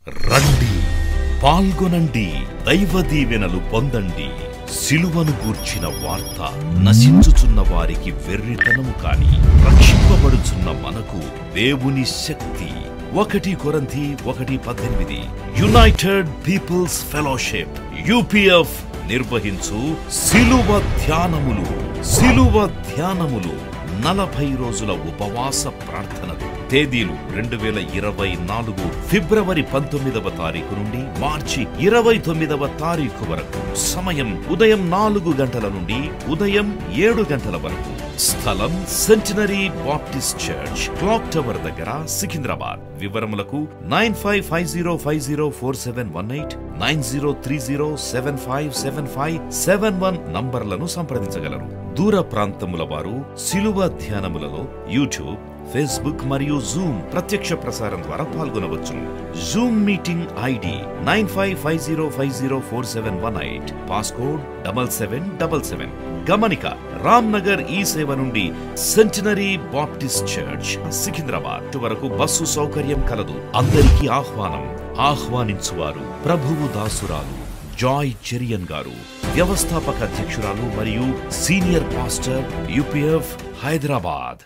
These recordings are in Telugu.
రండి పాల్గొనండి దైవ దీవెనలు పొందండి సిలువను గూర్చిన వార్త నశించుచున్న వారికి వెర్రితనము కాని రక్షింపబడుచున్న మనకు దేవుని శక్తి ఒకటి కొరంథీ ఒకటి పద్దెనిమిది యునైటెడ్ పీపుల్స్ ఫెలోషిప్ యూపీఎఫ్ నిర్వహించు సిలువ ధ్యానములు సిలువ ధ్యానములు నలభై రోజుల ఉపవాస ప్రార్థనలు తేదీలు రెండు వేల ఇరవై నాలుగు ఫిబ్రవరి పంతొమ్మిదవ తారీఖు నుండి మార్చి ఇరవై తొమ్మిదవ తారీఖు వరకు సమయం ఉదయం నాలుగు గంటల నుండి ఉదయం ఏడు గంటల వరకు స్థలం centenary Baptist church clock tower దగ్గర సికింద్రాబాద్ వివరములకు nine five five zero five zero four seven one eight nine zero three zero seven five seven five seven one నంబర్లను సంప్రదించగలరు దూర ప్రాంతముల వారు సిలువ ధ్యానములలో యూట్యూబ్ ఫేస్బుక్ మరియు జూమ్ ప్రత్యక్ష ప్రసారం ద్వారా పాల్గొనవచ్చును Zoom meeting ID nine five five zero five zero four seven one eight passcode double seven double seven గమనిక రామ్ నగర్ ఈ సేవ నుండి సెంటినరీ బాప్టిస్ట్ చర్చ్ సికింద్రాబాద్ వరకు బస్సు సౌకర్యం కలదు అందరికీ ఆహ్వానం ఆహ్వానించువారు ప్రభువు దాసురాలు జాయ్ చెరియన్ గారు వ్యవస్థాపక అధ్యక్షురాలు మరియు సీనియర్ పాస్టర్ యూపీఎఫ్ హైదరాబాద్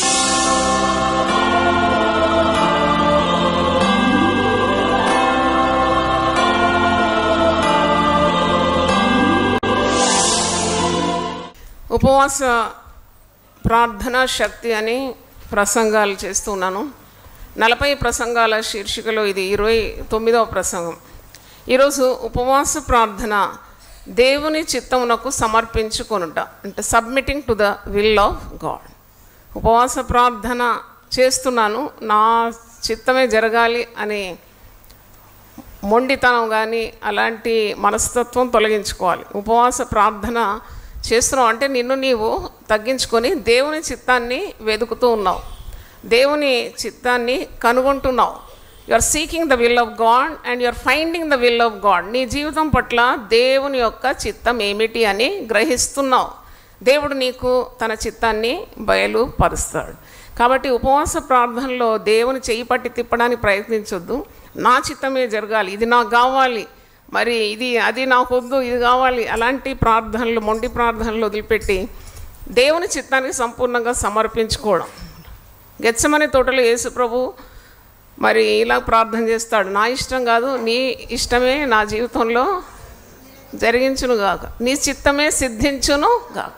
ఉపవాస ప్రార్థన శక్తి అని ప్రసంగాలు చేస్తున్నాను నలభై ప్రసంగాల శీర్షికలో ఇది ఇరవై తొమ్మిదవ ప్రసంగం ఈరోజు ఉపవాస ప్రార్థన దేవుని చిత్తమునకు సమర్పించుకొనుట అంటే submitting to the will of God ఉపవాస ప్రార్థన చేస్తున్నాను నా చిత్తమే జరగాలి అని మొండితనం కానీ అలాంటి మనస్తత్వం తొలగించుకోవాలి ఉపవాస ప్రార్థన చేస్తున్నావు అంటే నిన్ను నీవు తగ్గించుకొని దేవుని చిత్తాన్ని వెతుకుతూ ఉన్నావు దేవుని చిత్తాన్ని కనుగొంటున్నావు you are seeking the will of God and you are finding the will of God నీ జీవితం పట్ల దేవుని యొక్క చిత్తం ఏమిటి అని గ్రహిస్తున్నావు దేవుడు నీకు తన చిత్తాన్ని బయలుపరుస్తాడు కాబట్టి ఉపవాస ప్రార్థనలో దేవుని చేయి పట్టి తిప్పడానికి ప్రయత్నించొద్దు నా చిత్తమే జరగాలి ఇది నాకు కావాలి మరి ఇది అది నాకు వద్దు ఇది కావాలి అలాంటి ప్రార్థనలు మొండి ప్రార్థనలు వదిలిపెట్టి దేవుని చిత్తానికి సంపూర్ణంగా సమర్పించుకోవడం గెచ్చమనే తోటలో యేసు ప్రభు మరి ఇలా ప్రార్థన చేస్తాడు నా ఇష్టం కాదు నీ ఇష్టమే నా జీవితంలో జరిగించును గాక నీ చిత్తమే సిద్ధించును గాక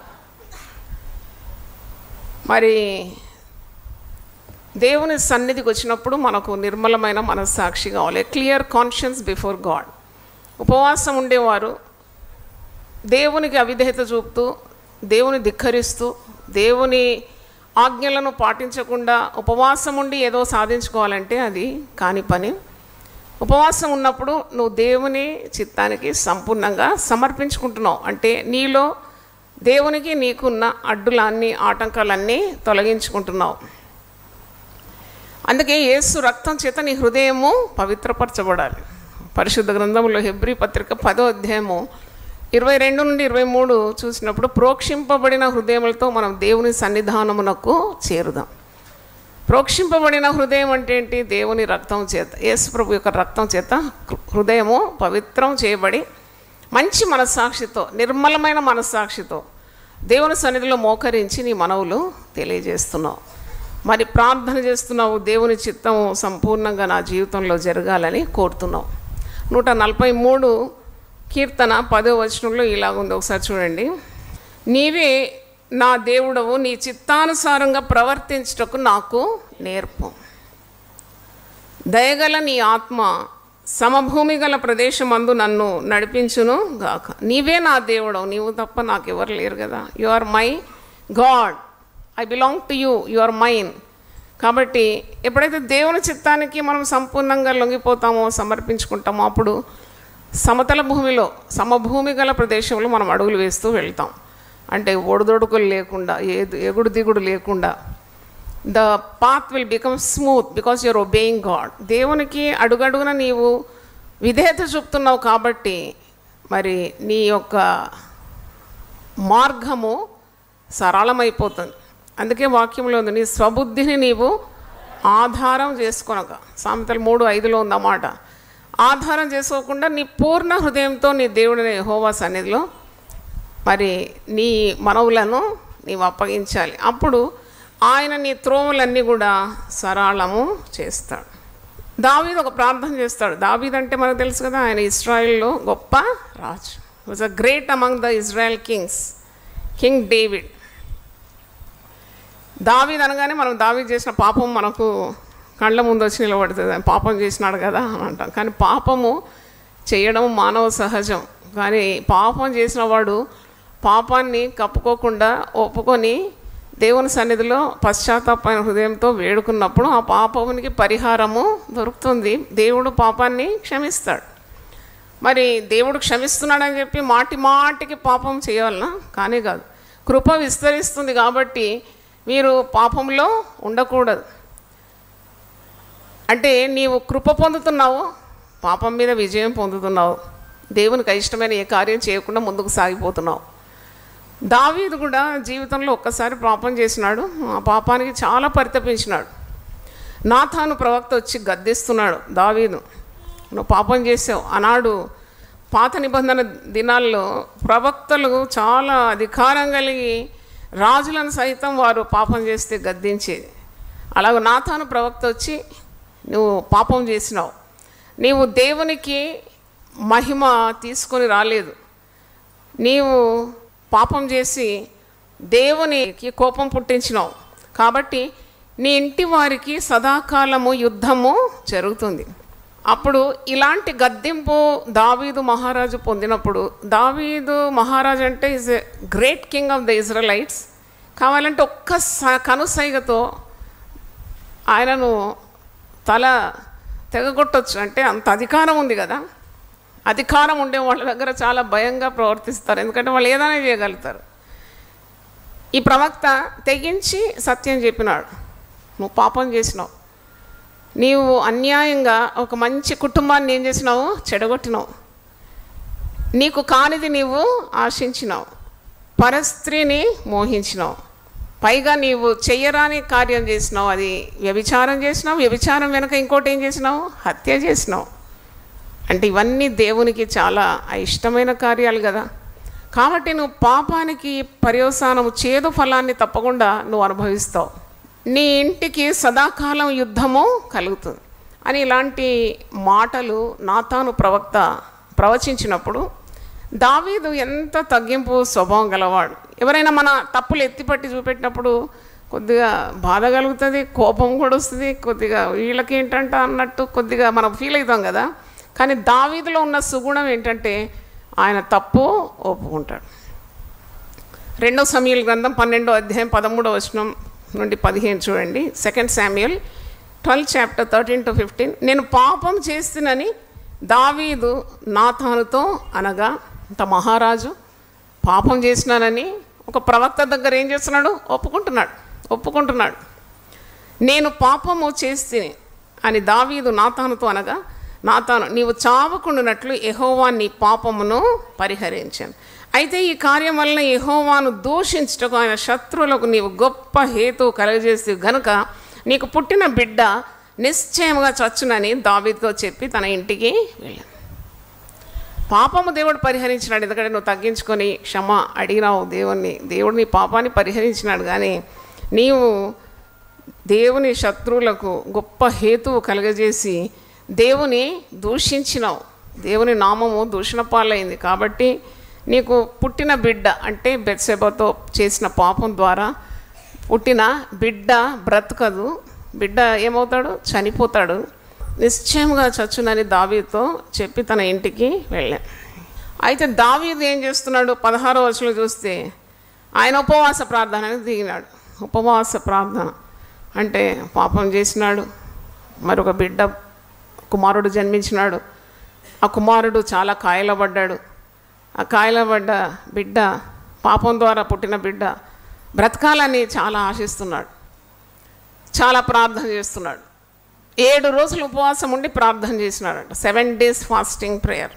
మరి దేవుని సన్నిధికి వచ్చినప్పుడు మనకు నిర్మలమైన మనస్సాక్షి కావాలి క్లియర్ కాన్షియన్స్ బిఫోర్ గాడ్ ఉపవాసం ఉండేవారు దేవునికి అవిధేయత చూపుతూ దేవుని ధిక్కరిస్తూ దేవుని ఆజ్ఞలను పాటించకుండా ఉపవాసం ఉండి ఏదో సాధించుకోవాలంటే అది కాని పని ఉపవాసం ఉన్నప్పుడు నువ్వు దేవుని చిత్తానికి సంపూర్ణంగా సమర్పించుకుంటున్నావు అంటే నీలో దేవునికి నీకున్న అడ్డులన్నీ ఆటంకాలన్నీ తొలగించుకుంటున్నావు అందుకే యేసు రక్తం చేత నీ హృదయము పవిత్రపరచబడాలి పరిశుద్ధ గ్రంథంలో హెబ్రి పత్రిక పదో అధ్యాయము ఇరవై రెండు నుండి ఇరవై మూడు చూసినప్పుడు ప్రోక్షింపబడిన హృదయములతో మనం దేవుని సన్నిధానమునకు చేరుదాం ప్రోక్షింపబడిన హృదయం అంటే ఏంటి దేవుని రక్తం చేత యేసు ప్రభు యొక్క రక్తం చేత హృదయము పవిత్రం చేయబడి మంచి మనస్సాక్షితో నిర్మలమైన మనస్సాక్షితో దేవుని సన్నిధిలో మోకరించి నీ మనవులు తెలియజేస్తున్నావు మరి ప్రార్థన చేస్తున్నావు దేవుని చిత్తం సంపూర్ణంగా నా జీవితంలో జరగాలని కోరుతున్నావు నూట నలభై మూడు కీర్తన పదో వచనంలో ఇలాగుంది ఒకసారి చూడండి నీవే నా దేవుడవు నీ చిత్తానుసారంగా ప్రవర్తించుటకు నాకు నేర్పు దయగల నీ ఆత్మ సమభూమి గల ప్రదేశమందు నన్ను నడిపించును గాక నీవే నా దేవుడవు నీవు తప్ప నాకు ఎవరు లేరు కదా you are my God I belong to you you are mine కాబట్టి ఎప్పుడైతే దేవుని చిత్తానికి మనం సంపూర్ణంగా లొంగిపోతామో సమర్పించుకుంటామో అప్పుడు సమతల భూమిలో సమభూమి గల ప్రదేశంలో మనం అడుగులు వేస్తూ వెళ్తాం అంటే ఒడిదొడుకులు లేకుండా ఏదు ఎగుడు దిగుడు లేకుండా the path will become smooth because you are obeying God దేవునికి అడుగడుగున నీవు విధేయత చూపుతున్నావు కాబట్టి మరి నీ యొక్క మార్గము సరళమైపోతుంది అందుకే వాక్యంలో ఉంది నీ స్వబుద్ధిని నీవు ఆధారం చేసుకొనక సామెతలు మూడు ఐదులో ఉందన్నమాట ఆధారం చేసుకోకుండా నీ పూర్ణ హృదయంతో నీ దేవుడిని హోవా సన్నిధిలో మరి నీ మనవులను నీవు అప్పగించాలి అప్పుడు ఆయన నీ త్రోవులన్నీ కూడా సరళము చేస్తాడు దావీద్ ఒక ప్రార్థన చేస్తాడు దావీద్ అంటే మనకు తెలుసు కదా ఆయన ఇస్రాయిల్లో గొప్ప రాజు was a great among the Israel kings king David దావీద్ అనగానే మనం దావీద్ చేసిన పాపం మనకు కళ్ళ ముందు వచ్చి నిలబడుతుంది పాపం చేసినాడు కదా అని అంటాం కానీ పాపము చేయడం మానవ సహజం కానీ పాపం చేసిన వాడు పాపాన్ని కప్పుకోకుండా ఒప్పుకొని దేవుని సన్నిధిలో పశ్చాత్తాపమైన హృదయంతో వేడుకున్నప్పుడు ఆ పాపమునికి పరిహారము దొరుకుతుంది దేవుడు పాపాన్ని క్షమిస్తాడు మరి దేవుడు క్షమిస్తున్నాడని చెప్పి మాటి మాటికి పాపం చేయాలనా కానీ కాదు కృప విస్తరిస్తుంది కాబట్టి మీరు పాపంలో ఉండకూడదు అంటే నీవు కృప పొందుతున్నావు పాపం మీద విజయం పొందుతున్నావు దేవునికి ఇష్టమైన ఏ కార్యం చేయకుండా ముందుకు సాగిపోతున్నావు దావీదు కూడా జీవితంలో ఒక్కసారి పాపం చేసినాడు ఆ పాపానికి చాలా పరితపించినాడు నాథాను ప్రవక్త వచ్చి గద్దిస్తున్నాడు దావీదు నువ్వు పాపం చేసావు ఆనాడు పాత నిబంధన దినాల్లో ప్రవక్తలు చాలా అధికారం కలిగి రాజులను సైతం వారు పాపం చేస్తే గద్దించేది అలాగ నాథాను ప్రవక్త వచ్చి నువ్వు పాపం చేసినావు నీవు దేవునికి మహిమ తీసుకొని రాలేదు నీవు పాపం చేసి దేవునికి కోపం పుట్టించినావు కాబట్టి నీ ఇంటి వారికి సదాకాలము యుద్ధము జరుగుతుంది అప్పుడు ఇలాంటి గద్దింపు దావీదు మహారాజు పొందినప్పుడు దావీదు మహారాజు అంటే is a great king of the Israelites కావాలంటే ఒక్క స- కనుసైగతో ఆయనను తల తెగగొట్టొచ్చు అంటే అంత అధికారం ఉంది కదా అధికారం ఉండే వాళ్ళ దగ్గర చాలా భయంగా ప్రవర్తిస్తారు ఎందుకంటే వాళ్ళు ఏదైనా చేయగలుగుతారు ఈ ప్రవక్త తెగించి సత్యం చెప్పినాడు నువ్వు పాపం చేసినావు నీవు అన్యాయంగా ఒక మంచి కుటుంబాన్ని ఏం చేసినావు చెడగొట్టినావు నీకు కానిది నీవు ఆశించినావు పరస్త్రీని మోహించినావు పైగా నీవు చెయ్యరాని కార్యం చేసినావు అది వ్యభిచారం చేసినావు వ్యభిచారం వెనుక ఇంకోటి ఏం చేసినావు హత్య చేసినావు అంటే ఇవన్నీ దేవునికి చాలా ఇష్టమైన కార్యాలు కదా కాబట్టి నువ్వు పాపానికి పర్యవసానము చేదు ఫలాన్ని తప్పకుండా నువ్వు అనుభవిస్తావు నీ ఇంటికి సదాకాలం యుద్ధము కలుగుతుంది అని ఇలాంటి మాటలు నాతాను ప్రవక్త ప్రవచించినప్పుడు దావీదు ఎంత తగ్గింపు స్వభావం గలవాడు ఎవరైనా మన తప్పులు ఎత్తిపట్టి చూపెట్టినప్పుడు కొద్దిగా బాధ కలుగుతుంది కోపం కూడా వస్తుంది కొద్దిగా వీళ్ళకి ఏంటంట అన్నట్టు కొద్దిగా మనం ఫీల్ అవుతాం కదా కానీ దావీదులో ఉన్న సుగుణం ఏంటంటే ఆయన తప్పు ఒప్పుకుంటాడు రెండో సమీల్ గ్రంథం పన్నెండో అధ్యాయం పదమూడో వచనం నుండి పదిహేను చూడండి second Samuel twelve chapter thirteen to fifteen నేను పాపం చేస్తునని దావీదు నాథానుతో అనగా అంత మహారాజు పాపం చేసినానని ఒక ప్రవక్త దగ్గర ఏం చేస్తున్నాడు ఒప్పుకుంటున్నాడు ఒప్పుకుంటున్నాడు నేను పాపము చేస్తే అని దావీదు నాతానుతో అనగా నాతాను నీవు చావకుండానట్లు యెహోవా నీ పాపమును పరిహరించాను అయితే ఈ కార్యం వలన యెహోవాను దూషించుటకు ఆయన శత్రువులకు నీవు గొప్ప హేతు కలుగజేసి గనుక నీకు పుట్టిన బిడ్డ నిశ్చయముగా చచ్చునని దావీదుతో చెప్పి తన ఇంటికి వెళ్ళాను పాపము దేవుడు పరిహరించినాడు ఎందుకంటే నువ్వు తగ్గించుకొని క్షమ అడిగినావు దేవుణ్ణి దేవుడు నీ పాపాన్ని పరిహరించినాడు కానీ నీవు దేవుని శత్రువులకు గొప్ప హేతువు కలుగజేసి దేవుని దూషించినావు దేవుని నామము దూషణ పాలైంది కాబట్టి నీకు పుట్టిన బిడ్డ అంటే బెత్సెబతో చేసిన పాపం ద్వారా పుట్టిన బిడ్డ బ్రతకదు బిడ్డ ఏమవుతాడు చనిపోతాడు నిశ్చయంగా చచ్చునని దావీతో చెప్పి తన ఇంటికి వెళ్ళాను అయితే దావీదు ఏం చేస్తున్నాడు పదహారో వచనంలో చూస్తే ఆయన ఉపవాస ప్రార్థనకు దిగినాడు ఉపవాస ప్రార్థన అంటే పాపం చేసినాడు మరొక బిడ్డ కుమారుడు జన్మించినాడు ఆ కుమారుడు చాలా కాయలబడ్డాడు ఆ కాయలబడ్డ బిడ్డ పాపం ద్వారా పుట్టిన బిడ్డ బ్రతకాలని చాలా ఆశిస్తున్నాడు చాలా ప్రార్థన చేస్తున్నాడు ఏడు రోజులు ఉపవాసం ఉండి ప్రార్థన చేసినాడంట సెవెన్ డేస్ ఫాస్టింగ్ ప్రేయర్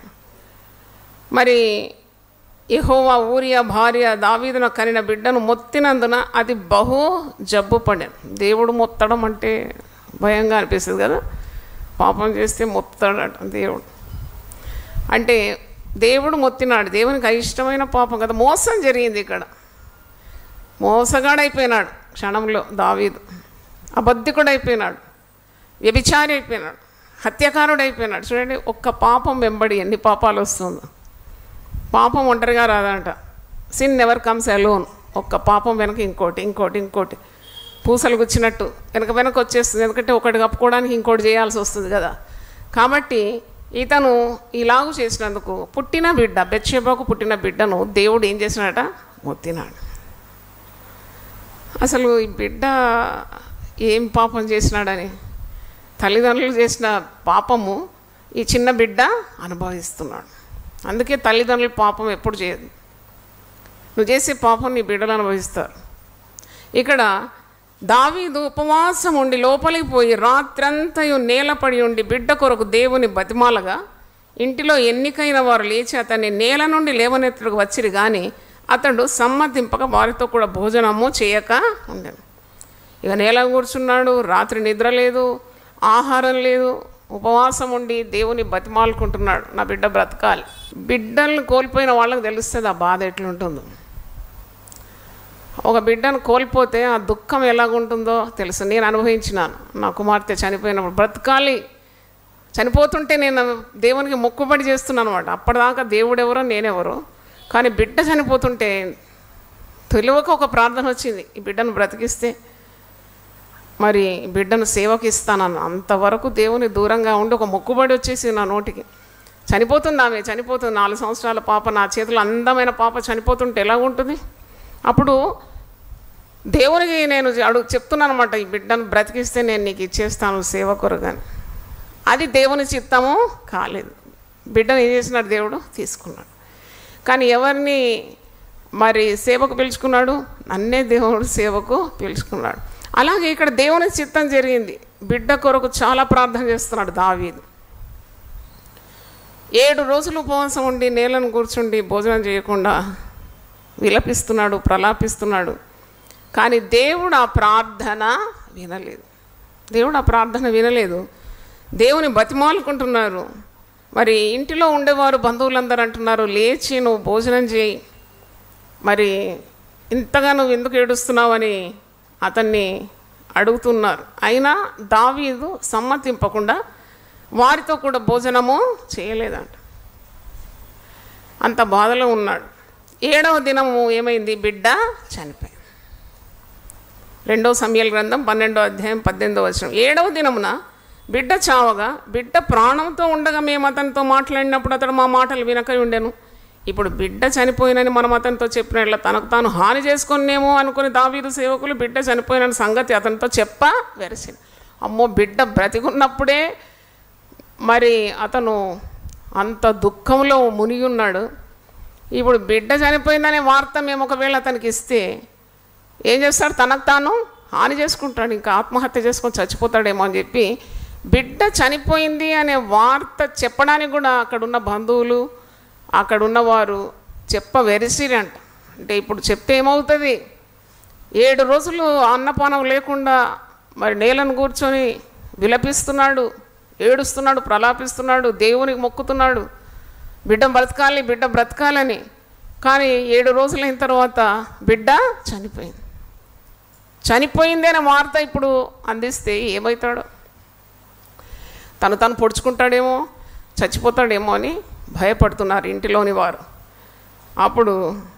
మరి యెహోవా ఊరియా భార్య దావీదున కనిన బిడ్డను మొత్తినందున అది బహు జబ్బు పడాను దేవుడు మొత్తడం అంటే భయంగా అనిపిస్తుంది కదా పాపం చేస్తే మొత్తాడట దేవుడు అంటే దేవుడు మొత్తినాడు దేవునికి అయిష్టమైన పాపం కదా మోసం జరిగింది ఇక్కడ మోసగాడైపోయినాడు క్షణంలో దావీదు అబద్ధికుడు అయిపోయినాడు వ్యభిచారి అయిపోయినాడు హత్యకారుడు అయిపోయినాడు చూడండి ఒక్క పాపం వెంబడి ఎన్ని పాపాలు వస్తుందో పాపం ఒంటరిగా రాదంట సిన్ నెవర్ కమ్స్ అలోన్ ఒక్క పాపం వెనక ఇంకోటి ఇంకోటి ఇంకోటి పూసలు గుచ్చినట్టు వెనక వెనక వచ్చేస్తుంది ఎందుకంటే ఒకటి కప్పుకోవడానికి ఇంకోటి చేయాల్సి వస్తుంది కదా కాబట్టి ఇతను ఇలాగు చేసినందుకు పుట్టిన బిడ్డ బెచ్చేబాకు పుట్టిన బిడ్డను దేవుడు ఏం చేసినాడట మొత్తినాడు అసలు ఈ బిడ్డ ఏం పాపం చేసినాడని తల్లిదండ్రులు చేసిన పాపము ఈ చిన్న బిడ్డ అనుభవిస్తున్నాడు అందుకే తల్లిదండ్రులు పాపం ఎప్పుడు చేయదు నువ్వు చేసే పాపం నీ బిడ్డలు అనుభవిస్తారు ఇక్కడ దావీదు ఉపవాసం ఉండి లోపలికి పోయి రాత్రంతయు నేలపడి ఉండి బిడ్డ కొరకు దేవుని బతిమాలగా ఇంటిలో ఎన్నికైన వారు లేచి అతన్ని నేల నుండి లేవనెత్తుడికి వచ్చిరు కానీ అతడు సమ్మతింపక వారితో కూడా భోజనము చేయక ఉండేను ఇక నేల కూర్చున్నాడు రాత్రి నిద్ర లేదు ఆహారం లేదు ఉపవాసం ఉండి దేవుని బతిమాలుకుంటున్నాడు నా బిడ్డ బ్రతకాలి బిడ్డలను కోల్పోయిన వాళ్ళకి తెలుస్తుంది ఆ బాధ ఎట్లుంటుందో ఒక బిడ్డను కోల్పోతే ఆ దుఃఖం ఎలాగుంటుందో తెలుసు నేను అనుభవించినాను నా కుమార్తె చనిపోయినప్పుడు బ్రతకాలి చనిపోతుంటే నేను దేవునికి మొక్కుబడి చేస్తున్నాను అనమాట అప్పటిదాకా దేవుడెవరో నేనెవరో కానీ బిడ్డ చనిపోతుంటే తెలియక ఒక ప్రార్థన వచ్చింది ఈ బిడ్డను బ్రతికిస్తే మరి బిడ్డను సేవకి ఇస్తానన్న అంతవరకు దేవుని దూరంగా ఉండి ఒక మొక్కుబడి వచ్చేసి నా నోటికి చనిపోతుంది ఆమె చనిపోతుంది నాలుగు సంవత్సరాల పాప నా చేతిలో అందమైన పాప చనిపోతుంటే ఎలా ఉంటుంది అప్పుడు దేవునికి నేను అడుగు చెప్తున్నాను అనమాట ఈ బిడ్డను బ్రతికిస్తే నేను నీకు ఇచ్చేస్తాను సేవ కొరగాని అది దేవుని చిత్తము కాలేదు బిడ్డను ఏం చేసినాడు దేవుడు తీసుకున్నాడు కానీ ఎవరిని మరి సేవకు పిలుచుకున్నాడు నన్నే దేవుడు సేవకు పిలుచుకున్నాడు అలాగే ఇక్కడ దేవుని చిత్తం జరిగింది బిడ్డ కొరకు చాలా ప్రార్థన చేస్తున్నాడు దావీదు ఏడు రోజులు ఉపవాసం ఉండి నేలను కూర్చుండి భోజనం చేయకుండా విలపిస్తున్నాడు ప్రలాపిస్తున్నాడు కానీ దేవుడు ఆ ప్రార్థన వినలేదు దేవుడు ఆ ప్రార్థన వినలేదు దేవుని బతిమాలుకుంటున్నారు మరి ఇంటిలో ఉండేవారు బంధువులందరూ అంటున్నారు లేచి నువ్వు భోజనం చేయి మరి ఇంతగా నువ్వు ఎందుకు ఏడుస్తున్నావని అతన్ని అడుగుతున్నారు అయినా దావీదు సమ్మతింపకుండా వారితో కూడా భోజనము చేయలేదంట అంత బాధలో ఉన్నాడు ఏడవ దినము ఏమైంది బిడ్డ చనిపోయింది రెండో సమయాల గ్రంథం పన్నెండో అధ్యాయం పద్దెనిమిదో వచ్చిన ఏడవ దినమున బిడ్డ చావగా బిడ్డ ప్రాణంతో ఉండగా మేము అతనితో మాట్లాడినప్పుడు అతడు మా మాటలు వినక ఉండెను ఇప్పుడు బిడ్డ చనిపోయినని మనం అతనితో చెప్పినట్ల తనకు తాను హాని చేసుకునేమో అనుకుని దావీదు సేవకులు బిడ్డ చనిపోయిన సంగతి అతనితో చెప్ప వెరసింది అమ్మో బిడ్డ బ్రతికున్నప్పుడే మరి అతను అంత దుఃఖంలో మునిగి ఉన్నాడు ఇప్పుడు బిడ్డ చనిపోయిందనే వార్త మేము ఒకవేళ అతనికి ఇస్తే ఏం చేస్తాడు తనకు తాను హాని చేసుకుంటాడు ఇంకా ఆత్మహత్య చేసుకొని చచ్చిపోతాడేమో అని చెప్పి బిడ్డ చనిపోయింది అనే వార్త చెప్పడానికి కూడా అక్కడున్న బంధువులు అక్కడున్న వారు చెప్ప వెరిసిరంట అంటే ఇప్పుడు చెప్తే ఏమవుతుంది ఏడు రోజులు అన్నపానం లేకుండా మరి నేలను కూర్చొని విలపిస్తున్నాడు ఏడుస్తున్నాడు ప్రలాపిస్తున్నాడు దేవునికి మొక్కుతున్నాడు బిడ్డ బ్రతకాలి బిడ్డ బ్రతకాలని కానీ ఏడు రోజులైన తర్వాత బిడ్డ చనిపోయింది చనిపోయింది అనే వార్త ఇప్పుడు అందిస్తే ఏమవుతాడో తను తను పొడుచుకుంటాడేమో చచ్చిపోతాడేమో అని భయపడుతున్నారు ఇంటిలోని వారు అప్పుడు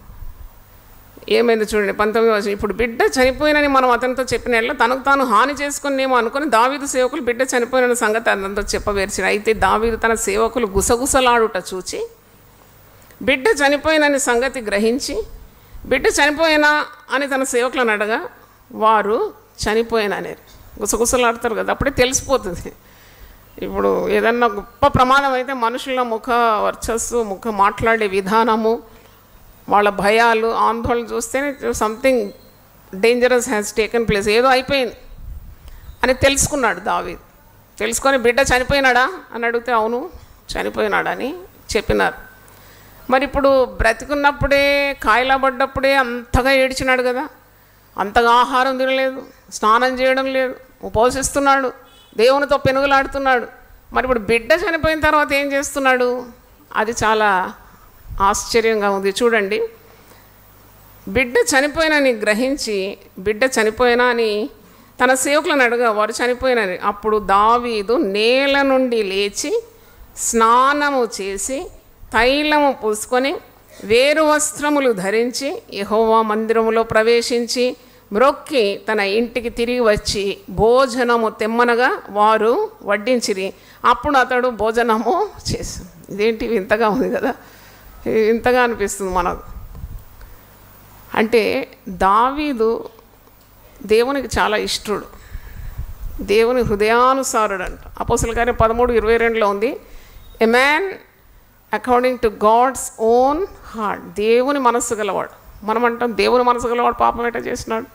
ఏమైంది చూడండి పంతొమ్మిది వచ్చిన ఇప్పుడు బిడ్డ చనిపోయినని మనం అతనితో చెప్పిన ఎడల తనకు తాను హాని చేసుకునేమో అనుకుని దావీదు సేవకులు బిడ్డ చనిపోయిన సంగతి అతనితో చెప్పవేర్చిన అయితే దావీదు తన సేవకులు గుసగుసలాడుట చూచి బిడ్డ చనిపోయినని సంగతి గ్రహించి బిడ్డ చనిపోయినా అని తన సేవకులను అడగా వారు చనిపోయిననేది గుసగుసలాడతారు కదా అప్పుడే తెలిసిపోతుంది ఇప్పుడు ఏదన్నా గొప్ప ప్రమాదం అయితే మనుషుల ముఖ వర్చస్సు ముఖ మాట్లాడే విధానము వాళ్ళ భయాలు ఆందోళన చూస్తేనే something dangerous has taken place ఏదో అయిపోయింది అని తెలుసుకున్నాడు దావీద్ తెలుసుకొని బిడ్డ చనిపోయినాడా అని అడిగితే అవును చనిపోయినాడని చెప్పినారు మరి ఇప్పుడు బ్రతికున్నప్పుడే కాయలబడ్డప్పుడే అంతగా ఏడ్చినాడు కదా అంతగా ఆహారం తినలేదు స్నానం చేయడం లేదు ఉపవసిస్తున్నాడు దేవునితో పెనుగులాడుతున్నాడు మరి ఇప్పుడు బిడ్డ చనిపోయిన తర్వాత ఏం చేస్తున్నాడు అది చాలా ఆశ్చర్యంగా ఉంది చూడండి బిడ్డ చనిపోయినని గ్రహించి బిడ్డ చనిపోయినా అని తన సేవకులను అడగా వారు చనిపోయినని అప్పుడు దావీదు నేల నుండి లేచి స్నానము చేసి తైలము పూసుకొని వేరు వస్త్రములు ధరించి యెహోవా మందిరములో ప్రవేశించి మ్రొక్కి తన ఇంటికి తిరిగి వచ్చి భోజనము తెమ్మనగా వారు వడ్డించిరి అప్పుడు అతడు భోజనము చేశాడు ఇదేంటి వింతగా ఉంది కదా ఇది వింతగా అనిపిస్తుంది మనకు అంటే దావీదు దేవునికి చాలా ఇష్టడు దేవుని హృదయానుసారుడు అంట అపోసల గారి పదమూడు ఇరవై రెండులో ఉంది a man according to God's own heart దేవుని మనస్సు గలవాడు మనం అంటాం దేవుని మనసు గలవాడు పాపం ఎట చేసినాడు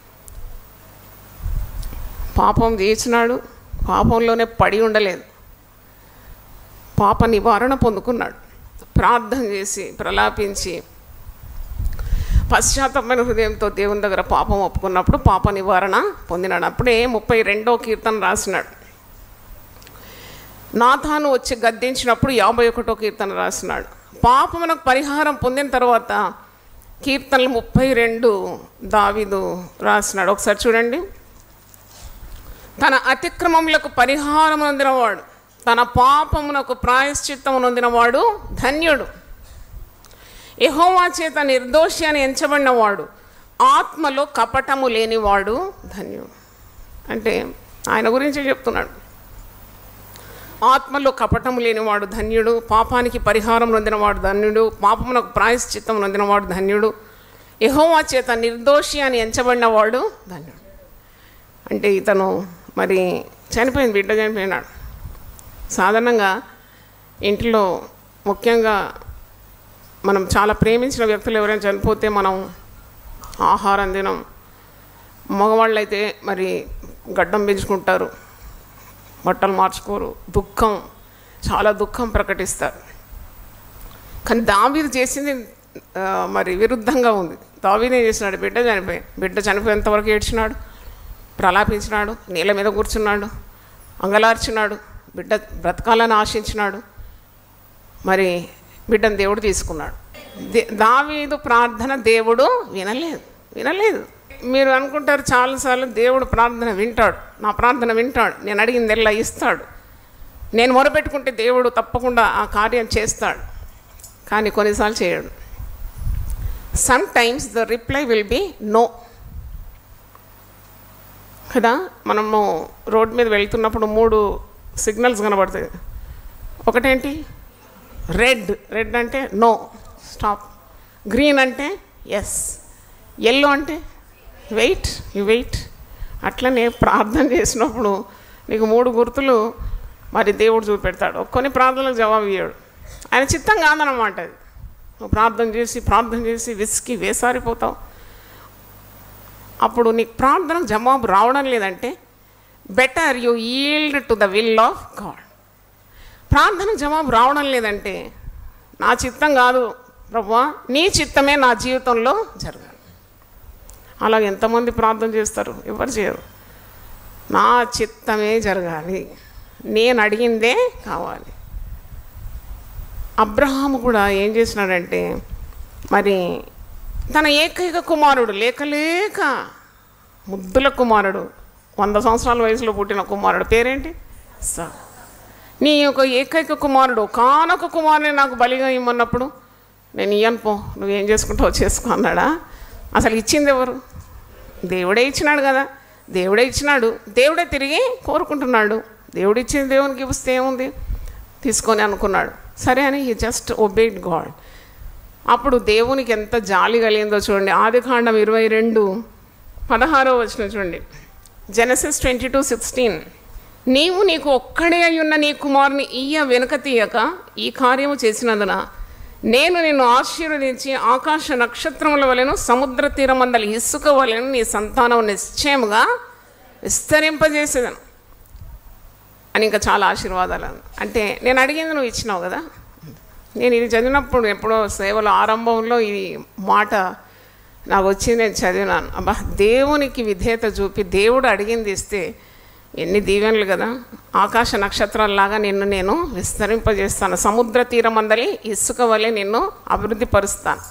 పాపం చేసినాడు పాపంలోనే పడి ఉండలేదు పాప నివారణ పొందుకున్నాడు ప్రార్థన చేసి ప్రలాపించి పశ్చాత్తమైన హృదయంతో దేవుని దగ్గర పాపం ఒప్పుకున్నప్పుడు పాప నివారణ పొందినాడు అప్పుడే ముప్పై రెండో కీర్తన రాసినాడు నాథాను వచ్చి గద్దించినప్పుడు యాభై ఒకటో కీర్తన రాసినాడు పాపమునకు పరిహారం పొందిన తర్వాత కీర్తనలు ముప్పై రెండు దావిదు రాసినాడు ఒకసారి చూడండి తన అతిక్రమములకు పరిహారం నొందినవాడు తన పాపమునకు ప్రాయశ్చిత్తము నొందినవాడు ధన్యుడు యెహోవా చేత నిర్దోషి అని ఎంచబడినవాడు ఆత్మలో కపటము లేనివాడు ధన్యుడు అంటే ఆయన గురించి చెప్తున్నాడు ఆత్మలో కపటము లేనివాడు ధన్యుడు పాపానికి పరిహారం నొందినవాడు ధన్యుడు పాపమునకు ప్రాయశ్చిత్తం నొందినవాడు ధన్యుడు యెహోవా చేత నిర్దోషి అని ఎంచబడినవాడు ధన్యుడు అంటే ఇతను మరి చనిపోయింది బిడ్డ చనిపోయినాడు సాధారణంగా ఇంట్లో ముఖ్యంగా మనం చాలా ప్రేమించిన వ్యక్తులు ఎవరైనా చనిపోతే మనం ఆహారం తినం మగవాళ్ళు అయితే మరి గడ్డం పెంచుకుంటారు బట్టలు మార్చుకోరు దుఃఖం చాలా దుఃఖం ప్రకటిస్తారు కానీ దావీదు చేసింది ఆ, మరి విరుద్ధంగా ఉంది దావీదే చేసినాడు బిడ్డ చనిపోయి బిడ్డ చనిపోయేంత వరకు ఏడ్చినాడు ప్రలాపించినాడు నీళ్ళ మీద కూర్చున్నాడు అంగలార్చినాడు బిడ్డ బ్రతకాలని ఆశించినాడు మరి బిడ్డను దేవుడు తీసుకున్నాడు దే దావీదు ప్రార్థన దేవుడు వినలేదు వినలేదు మీరు అనుకుంటారు చాలాసార్లు దేవుడు ప్రార్థన వింటాడు నా ప్రార్థన వింటాడు నేను అడిగింది ఎల్లా ఇస్తాడు నేను మొరపెట్టుకుంటే దేవుడు తప్పకుండా ఆ కార్యం చేస్తాడు కానీ కొన్నిసార్లు చేయడు sometimes the reply will be no కదా మనము రోడ్ మీద వెళ్తున్నప్పుడు మూడు సిగ్నల్స్ కనబడతాయి ఒకటేంటి రెడ్ రెడ్ అంటే నో స్టాప్ గ్రీన్ అంటే ఎస్ ఎల్లో అంటే వెయిట్ యు వెయిట్ అట్లనే ప్రార్థన చేసినప్పుడు నీకు మూడు గుర్తులు మరి దేవుడు చూపెడతాడు కొన్ని ప్రార్థనలకు జవాబు ఇయ్యాడు ఆయన చిత్తం కాదనమాట అది నువ్వు ప్రార్థన చేసి ప్రార్థన చేసి విసికి వేసారిపోతావు అప్పుడు నీకు ప్రార్థనకు జవాబు రావడం లేదంటే better you yield to the will of God ప్రార్థనకు జవాబు రావడం లేదంటే నా చిత్తం కాదు ప్రభువా నీ చిత్తమే నా జీవితంలో జరగాలి అలాగ ఎంతమంది ప్రార్థన చేస్తారు ఎవరు చేయరు నా చిత్తమే జరగాలి నేను అడిగిందే కావాలి అబ్రహాము కూడా ఏం చేసినాడంటే మరి తన ఏకైక కుమారుడు లేక లేక ముద్దుల కుమారుడు వంద సంవత్సరాల వయసులో పుట్టిన కుమారుడు పేరేంటి సా నీ యొక్క ఏకైక కుమారుడు కానొక కుమారుని నాకు బలిగా ఇమ్మన్నప్పుడు నేను ఇయ్యను పో నువ్వేం చేసుకుంటావు చేసుకో అన్నాడా అసలు ఇచ్చింది ఎవరు దేవుడే ఇచ్చినాడు కదా దేవుడే ఇచ్చినాడు దేవుడే తిరిగి కోరుకుంటున్నాడు దేవుడు ఇచ్చింది దేవునికి ఇస్తే ఏముంది తీసుకొని అనుకున్నాడు సరే అని హీ జస్ట్ ఒబేడ్ గాడ్ అప్పుడు దేవునికి ఎంత జాలి కలిగిందో చూడండి ఆది కాండం ఇరవై రెండు పదహారో వచ్చిన చూడండి జెనసిస్ ట్వంటీ టూ సిక్స్టీన్ నీవు నీకు ఒక్కడే అయ్యున్న నీ కుమారుని ఈయ వెనుక తీయక ఈ కార్యము చేసినందున నేను నిన్ను ఆశీర్వదించి ఆకాశ నక్షత్రముల వలెను సముద్ర తీరమందలి ఇసుక వలెను నీ సంతానం నిశ్చయముగా విస్తరింపజేసేదను అని ఇంకా చాలా ఆశీర్వాదాలు అన్న. అంటే నేను అడిగింది నువ్వు ఇచ్చినావు కదా నేను ఇది చదివినప్పుడు ఎప్పుడో సేవల ఆరంభంలో ఈ మాట నాకు వచ్చింది నేను చదివినాను అబ్బా దేవునికి విధేయత చూపి దేవుడు అడిగింది ఇస్తే ఎన్ని దీవెనలు కదా ఆకాశ నక్షత్రాల్లాగా నిన్ను నేను విస్తరింపజేస్తాను సముద్ర తీరమందలి ఇసుక వలె నిన్ను అభివృద్ధి పరుస్తాను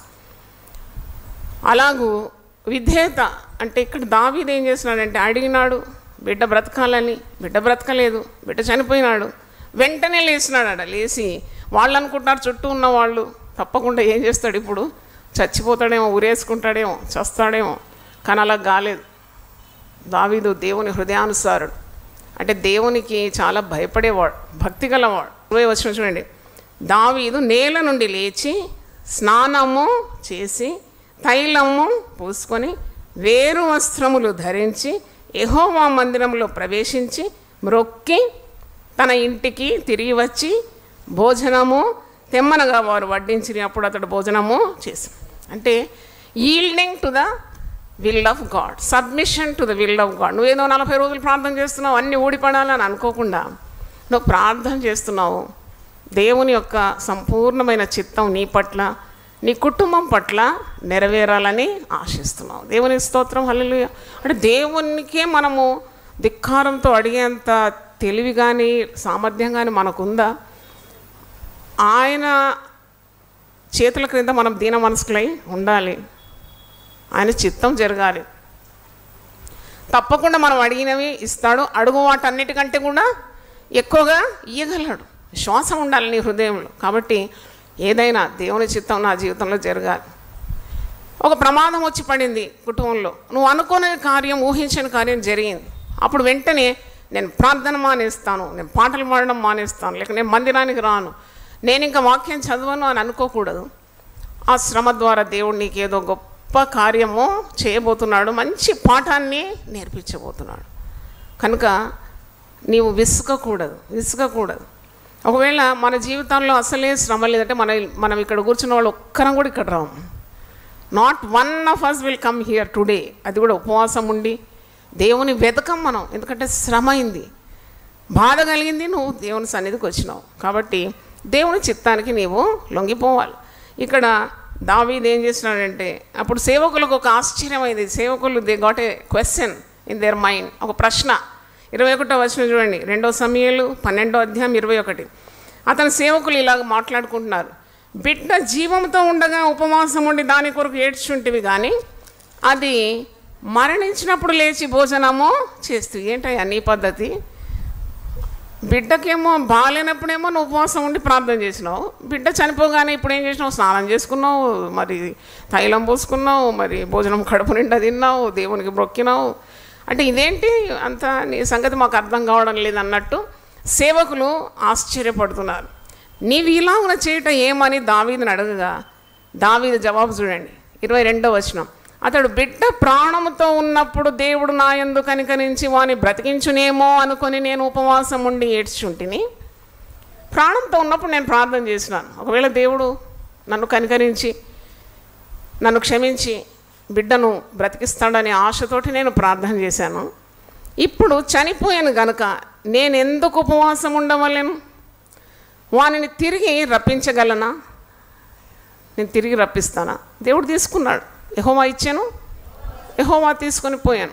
అలాగూ విధేయత అంటే ఇక్కడ దావీదు ఏం చేస్తున్నాడంటే అడిగినాడు బిడ్డ బ్రతకాలని బిడ్డ బ్రతకలేదు బిడ్డ చనిపోయినాడు వెంటనే లేచినాడట లేచి వాళ్ళు అనుకుంటున్నారు చుట్టూ ఉన్న వాళ్ళు తప్పకుండా ఏం చేస్తాడు ఇప్పుడు చచ్చిపోతాడేమో ఉరేసుకుంటాడేమో చస్తాడేమో కానీ అలా కాలేదు దావీదు దేవుని హృదయానుసారుడు అంటే దేవునికి చాలా భయపడేవాడు భక్తి గలవాడు ఇరవై వచ్చిన చూడండి దావీదు నేల నుండి లేచి స్నానము చేసి తైలము పూసుకొని వేరు వస్త్రములు ధరించి యెహోవా మందిరంలో ప్రవేశించి మ్రొక్కి తన ఇంటికి తిరిగి వచ్చి భోజనము తెమ్మనగా వారు వడ్డించినప్పుడు అతడు భోజనము చేసి అంటే yielding to the will of God submission to the will of God నువ్వేదో నలభై రోజులు ప్రార్థన చేస్తున్నావు అన్నీ ఊడిపడాలని అనుకోకుండా నువ్వు ప్రార్థన చేస్తున్నావు దేవుని యొక్క సంపూర్ణమైన చిత్తం నీ పట్ల నీ కుటుంబం పట్ల నెరవేరాలని ఆశిస్తున్నావు దేవుని స్తోత్రం హల్లెలూయ అంటే దేవునికే మనము ధిక్కారంతో అడిగేంత తెలివి కానీ సామర్థ్యం కానీ మనకుందా ఆయన చేతుల క్రింద మనం దీన మనసుకులై ఉండాలి ఆయన చిత్తం జరగాలి తప్పకుండా మనం అడిగినవి ఇస్తాడు అడుగు వాటన్నిటికంటే కూడా ఎక్కువగా ఇయ్యగలడు శ్వాసం ఉండాలి నీ హృదయంలో కాబట్టి ఏదైనా దేవుని చిత్తం నా జీవితంలో జరగాలి ఒక ప్రమాదం వచ్చి పడింది కుటుంబంలో నువ్వు అనుకోని కార్యం ఊహించని కార్యం జరిగింది అప్పుడు వెంటనే నేను ప్రార్థన మానేస్తాను నేను పాటలు పాడడం మానేస్తాను లేక నేను మందిరానికి రాను నేను ఇంకా వాక్యం చదవను అని అనుకోకూడదు ఆ శ్రమ ద్వారా దేవుడు నీకు ఏదో గొప్ప కార్యము చేయబోతున్నాడు మంచి పాఠాన్ని నేర్పించబోతున్నాడు కనుక నీవు విసుకకూడదు విసుకకూడదు ఒకవేళ మన జీవితంలో అసలే శ్రమ లేదంటే మన మనం ఇక్కడ కూర్చున్న వాళ్ళు ఒక్కరం కూడా ఇక్కడ రాము not one of us will come here today అది కూడా ఉపవాసం ఉండి దేవుని వెతకం మనం ఎందుకంటే శ్రమ అయింది బాధ కలిగింది నువ్వు దేవుని సన్నిధికి వచ్చినావు కాబట్టి దేవుని చిత్తానికి నీవు లొంగిపోవాలి ఇక్కడ దావీద్ ఏం చేసినాడంటే అప్పుడు సేవకులకు ఒక ఆశ్చర్యమైంది సేవకులు they got a question in their mind ఒక ప్రశ్న ఇరవై ఒకటో వచ్చిన చూడండి రెండో సమయాలు పన్నెండో అధ్యాయం ఇరవై ఒకటి అతని సేవకులు ఇలాగ మాట్లాడుకుంటున్నారు బిడ్డ జీవంతో ఉండగా ఉపవాసం ఉండి దాని కొరకు ఏడ్చుంటివి కానీ అది మరణించినప్పుడు లేచి భోజనము చేస్తూ ఏంటయ్యా నీ పద్ధతి బిడ్డకేమో బాగాలేనప్పుడేమో నువ్వు ఉపవాసం ఉండి ప్రార్థన చేసినావు బిడ్డ చనిపోగానే ఇప్పుడు ఏం చేసినావు స్నానం చేసుకున్నావు మరి తైలం పోసుకున్నావు మరి భోజనం కడుపు నిండా తిన్నావు దేవునికి మొక్కినావు అంటే ఇదేంటి అంత నీ సంగతి మాకు అర్థం కావడం లేదన్నట్టు సేవకులు ఆశ్చర్యపడుతున్నారు నీవు ఇలాగున చేయటం ఏమని దావీదుని అడగగా దావీదు జవాబు చూడండి ఇరవై రెండో వచనం అతడు బిడ్డ ప్రాణముతో ఉన్నప్పుడు దేవుడు నా యందు కనికరించి వాని బ్రతికించునేమో అనుకొని నేను ఉపవాసం ఉండి ఏడ్చుంటిని ప్రాణంతో ఉన్నప్పుడు నేను ప్రార్థన చేసినాను ఒకవేళ దేవుడు నన్ను కనికరించి నన్ను క్షమించి బిడ్డను బ్రతికిస్తాడనే ఆశతోటి నేను ప్రార్థన చేశాను ఇప్పుడు చనిపోయాను గనుక నేను ఎందుకు ఉపవాసం ఉండవలేను వానిని తిరిగి రప్పించగలనా నేను తిరిగి రప్పిస్తానా దేవుడు తీసుకున్నాడు యహోవా ఇచ్చాను యహోవా తీసుకొని పోయాను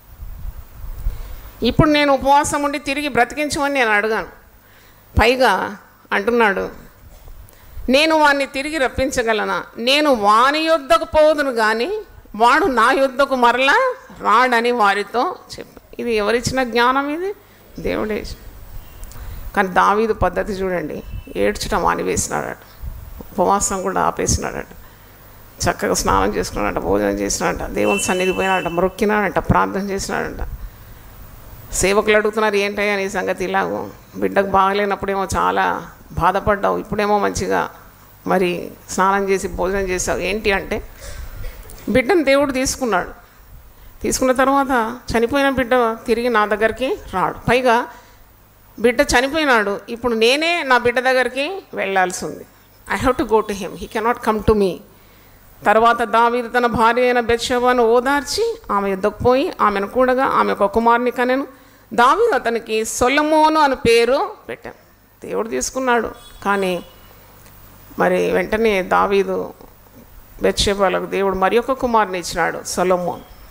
ఇప్పుడు నేను ఉపవాసం ఉండి తిరిగి బ్రతికించమని నేను అడిగాను పైగా అంటున్నాడు నేను వాణ్ణి తిరిగి రప్పించగలనా నేను వాని యుద్ధకు పోదును కానీ వాడు నా యుద్ధకు మరలా రాడని వారితో చెప్పు ఇది ఎవరిచ్చిన జ్ఞానం ఇది దేవుడే ఇచ్చిన. కానీ దావీదు పద్ధతి చూడండి ఏడ్చడం మానివేసినాడట ఉపవాసం కూడా ఆపేసినాడట చక్కగా స్నానం చేసుకున్నాడట భోజనం చేసినాడట దేవుని సన్నిధి పోయినాడట మొక్కినాడట ప్రార్థన చేసినాడట సేవకులు అడుగుతున్నారు ఏంటయ్యా నీ సంగతి ఇలాగో బిడ్డకు బాగలేనప్పుడేమో చాలా బాధపడ్డావు ఇప్పుడేమో మంచిగా మరి స్నానం చేసి భోజనం చేసావు ఏంటి అంటే బిడ్డను దేవుడు తీసుకున్నాడు తీసుకున్న తర్వాత చనిపోయిన బిడ్డ తిరిగి నా దగ్గరికి రాడు పైగా బిడ్డ చనిపోయినాడు ఇప్పుడు నేనే నా బిడ్డ దగ్గరికి వెళ్ళాల్సి ఉంది I have to go to him he cannot come to me తర్వాత దావీదు తన భార్య అయిన బెత్షెబాను ఓదార్చి ఆమె యుద్ధకు పోయి ఆమెను కూడగా ఆమె ఒక కుమారుని కనెను దావీదు అతనికి సొలమోను అని పేరు పెట్టాను దేవుడు తీసుకున్నాడు కానీ మరి వెంటనే దావీదు బెత్షెబాలకు దేవుడు మరి ఒక కుమారుని ఇచ్చినాడు Solomon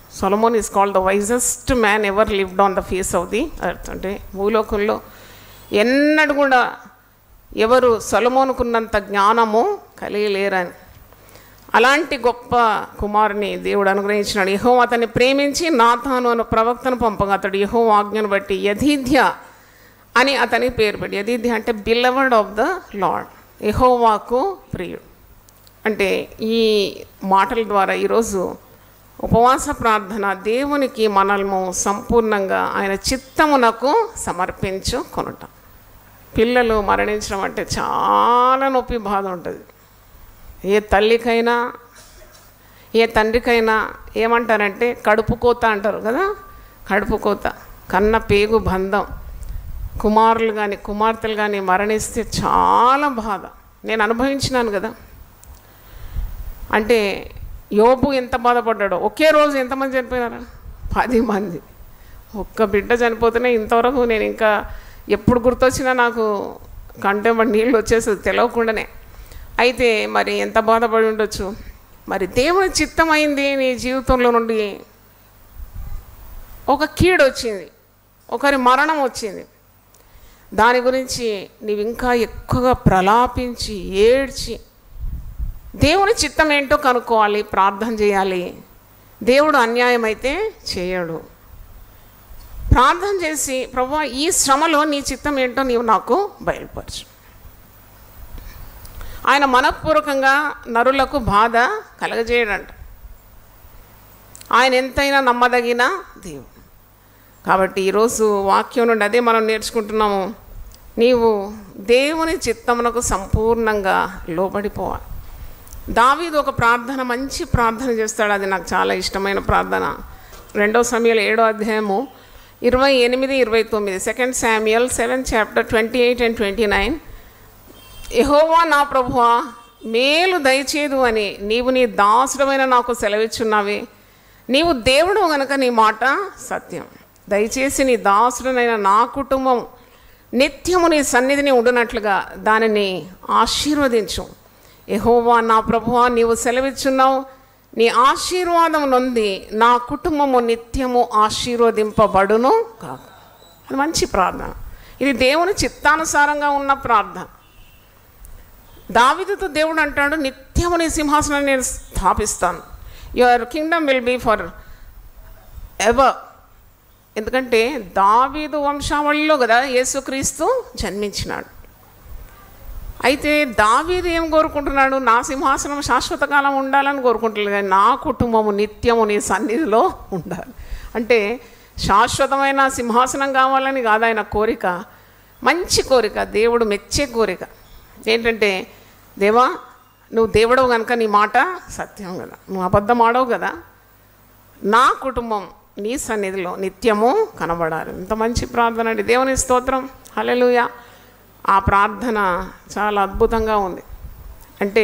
Solomon is called the wisest man ever lived on the face of the earth అంటే భూలోకంలో ఎన్నడూ కూడా ఎవరు సొలమోనుకున్నంత జ్ఞానము కలిగి లేరని అలాంటి గొప్ప కుమారుని దేవుడు అనుగ్రహించినాడు యహో అతన్ని ప్రేమించి నాథాను అను ప్రవక్తను పంపగా అతడు యహో ఆజ్ఞను బట్టి యధీధ్య అని అతని పేరు పెట్టి యధీధ్య అంటే బిలవర్డ్ ఆఫ్ ద లార్డ్ యహోవాకు ప్రియుడు అంటే ఈ మాటల ద్వారా ఈరోజు ఉపవాస ప్రార్థన దేవునికి మనల్ని సంపూర్ణంగా ఆయన చిత్తమునకు సమర్పించుకొనుట పిల్లలు మరణించడం అంటే చాలా నొప్పి బాధ ఉంటుంది ఏ తల్లికైనా ఏ తండ్రికైనా ఏమంటారంటే కడుపు కోత అంటారు కదా కడుపు కోత కన్న పేగు బంధం కుమారులు కానీ కుమార్తెలు కానీ మరణిస్తే చాలా బాధ నేను అనుభవించినాను కదా అంటే యోబు ఎంత బాధపడ్డాడో ఒకే రోజు ఎంతమంది చనిపోయినారా పది మంది ఒక్క బిడ్డ చనిపోతేనే ఇంతవరకు నేను ఇంకా ఎప్పుడు గుర్తొచ్చినా నాకు కంటే మరి నీళ్ళు వచ్చేస్తుంది తెలియకుండానే అయితే మరి ఎంత బాధపడి ఉండొచ్చు మరి దేవుని చిత్తమైంది నీ జీవితంలో నుండి ఒక కీడు వచ్చింది ఒకరి మరణం వచ్చింది దాని గురించి నీవు ఇంకా ఎక్కువగా ప్రలాపించి ఏడ్చి దేవుని చిత్తం ఏంటో కనుక్కోవాలి ప్రార్థన చేయాలి దేవుడు అన్యాయం అయితే చేయడు ప్రార్థన చేసి ప్రభు ఈ శ్రమలో నీ చిత్తం ఏంటో నీవు నాకు బయలుపరచు ఆయన మనఃపూర్వకంగా నరులకు బాధ కలగజేయడంట ఆయన ఎంతైనా నమ్మదగిన దేవుడు కాబట్టి ఈరోజు వాక్యం నుండి అదే మనం నేర్చుకుంటున్నాము నీవు దేవుని చిత్తమునకు సంపూర్ణంగా లోబడిపోవాలి దావీదు ఒక ప్రార్థన మంచి ప్రార్థన చేస్తాడు అది నాకు చాలా ఇష్టమైన ప్రార్థన రెండో సమయాలు ఏడో అధ్యాయము ఇరవై ఎనిమిది ఇరవై తొమ్మిది second Samuel seven chapter twenty eight and twenty nine యహోవా నా ప్రభువా మేలు దయచేదు అని నీవు నీ దాసుడమైన నాకు సెలవిచ్చున్నావే నీవు దేవుడు గనుక నీ మాట సత్యం దయచేసి నీ దాసుడనైన నా కుటుంబం నిత్యము నీ సన్నిధిని ఉండునట్లుగా దానిని ఆశీర్వదించు యహోవా నా ప్రభువా నీవు సెలవిచ్చున్నావు నీ ఆశీర్వాదం నొంది నా కుటుంబము నిత్యము ఆశీర్వదింపబడును కాక అది మంచి ప్రార్థన ఇది దేవుని చిత్తానుసారంగా ఉన్న ప్రార్థన దావిదుతో దేవుడు అంటాడు నిత్యము నీ సింహాసనాన్ని నేను స్థాపిస్తాను your kingdom will be forever ఎందుకంటే దావీదు వంశావళిలో కదా యేసుక్రీస్తు జన్మించినాడు అయితే దావీదు ఏం కోరుకుంటున్నాడు నా సింహాసనం శాశ్వత కాలం ఉండాలని కోరుకుంటున్నాడు కానీ నా కుటుంబము నిత్యము నీ సన్నిధిలో ఉండాలి అంటే శాశ్వతమైన సింహాసనం కావాలని కాదు ఆయన కోరిక మంచి కోరిక దేవుడు మెచ్చే కోరిక ఏంటంటే దేవా నువ్వు దేవుడవు కనుక నీ మాట సత్యం కదా నువ్వు అబద్ధం ఆడవు కదా నా కుటుంబం నీ సన్నిధిలో నిత్యము కనబడాలి ఇంత మంచి ప్రార్థన అండి దేవుని స్తోత్రం హల్లెలూయా ఆ ప్రార్థన చాలా అద్భుతంగా ఉంది అంటే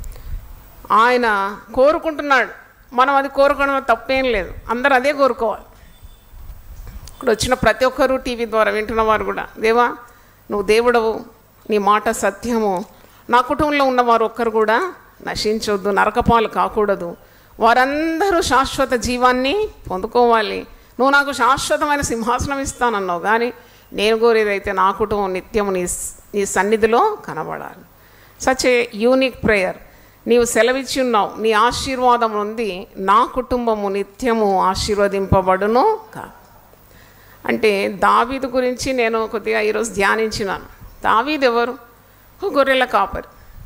ఆయన కోరుకుంటున్నాడు మనం అది కోరుకోవడం తప్పేం లేదు అందరూ అదే కోరుకోవాలి ఇక్కడ వచ్చిన ప్రతి ఒక్కరూ టీవీ ద్వారా వింటున్న వారు కూడా దేవా నువ్వు దేవుడవు నీ మాట సత్యము నా కుటుంబంలో ఉన్నవారు ఒక్కరు కూడా నశించొద్దు నరకపాలు కాకూడదు వారందరూ శాశ్వత జీవాన్ని పొందుకోవాలి నువ్వు నాకు శాశ్వతమైన సింహాసనం ఇస్తానన్నావు కానీ నేను కోరేదైతే నా కుటుంబం నిత్యము నీ నీ సన్నిధిలో కనబడాలి సచ్ ఏ యూనిక్ ప్రేయర్ నీవు సెలవిచ్చి ఉన్నావు నీ ఆశీర్వాదం ఉంది నా కుటుంబము నిత్యము ఆశీర్వదింపబడును కా అంటే దావీదు గురించి నేను కొద్దిగా ఈరోజు ధ్యానించినాను దావీదు ఎవరు ఒక గొర్రెల కాపరి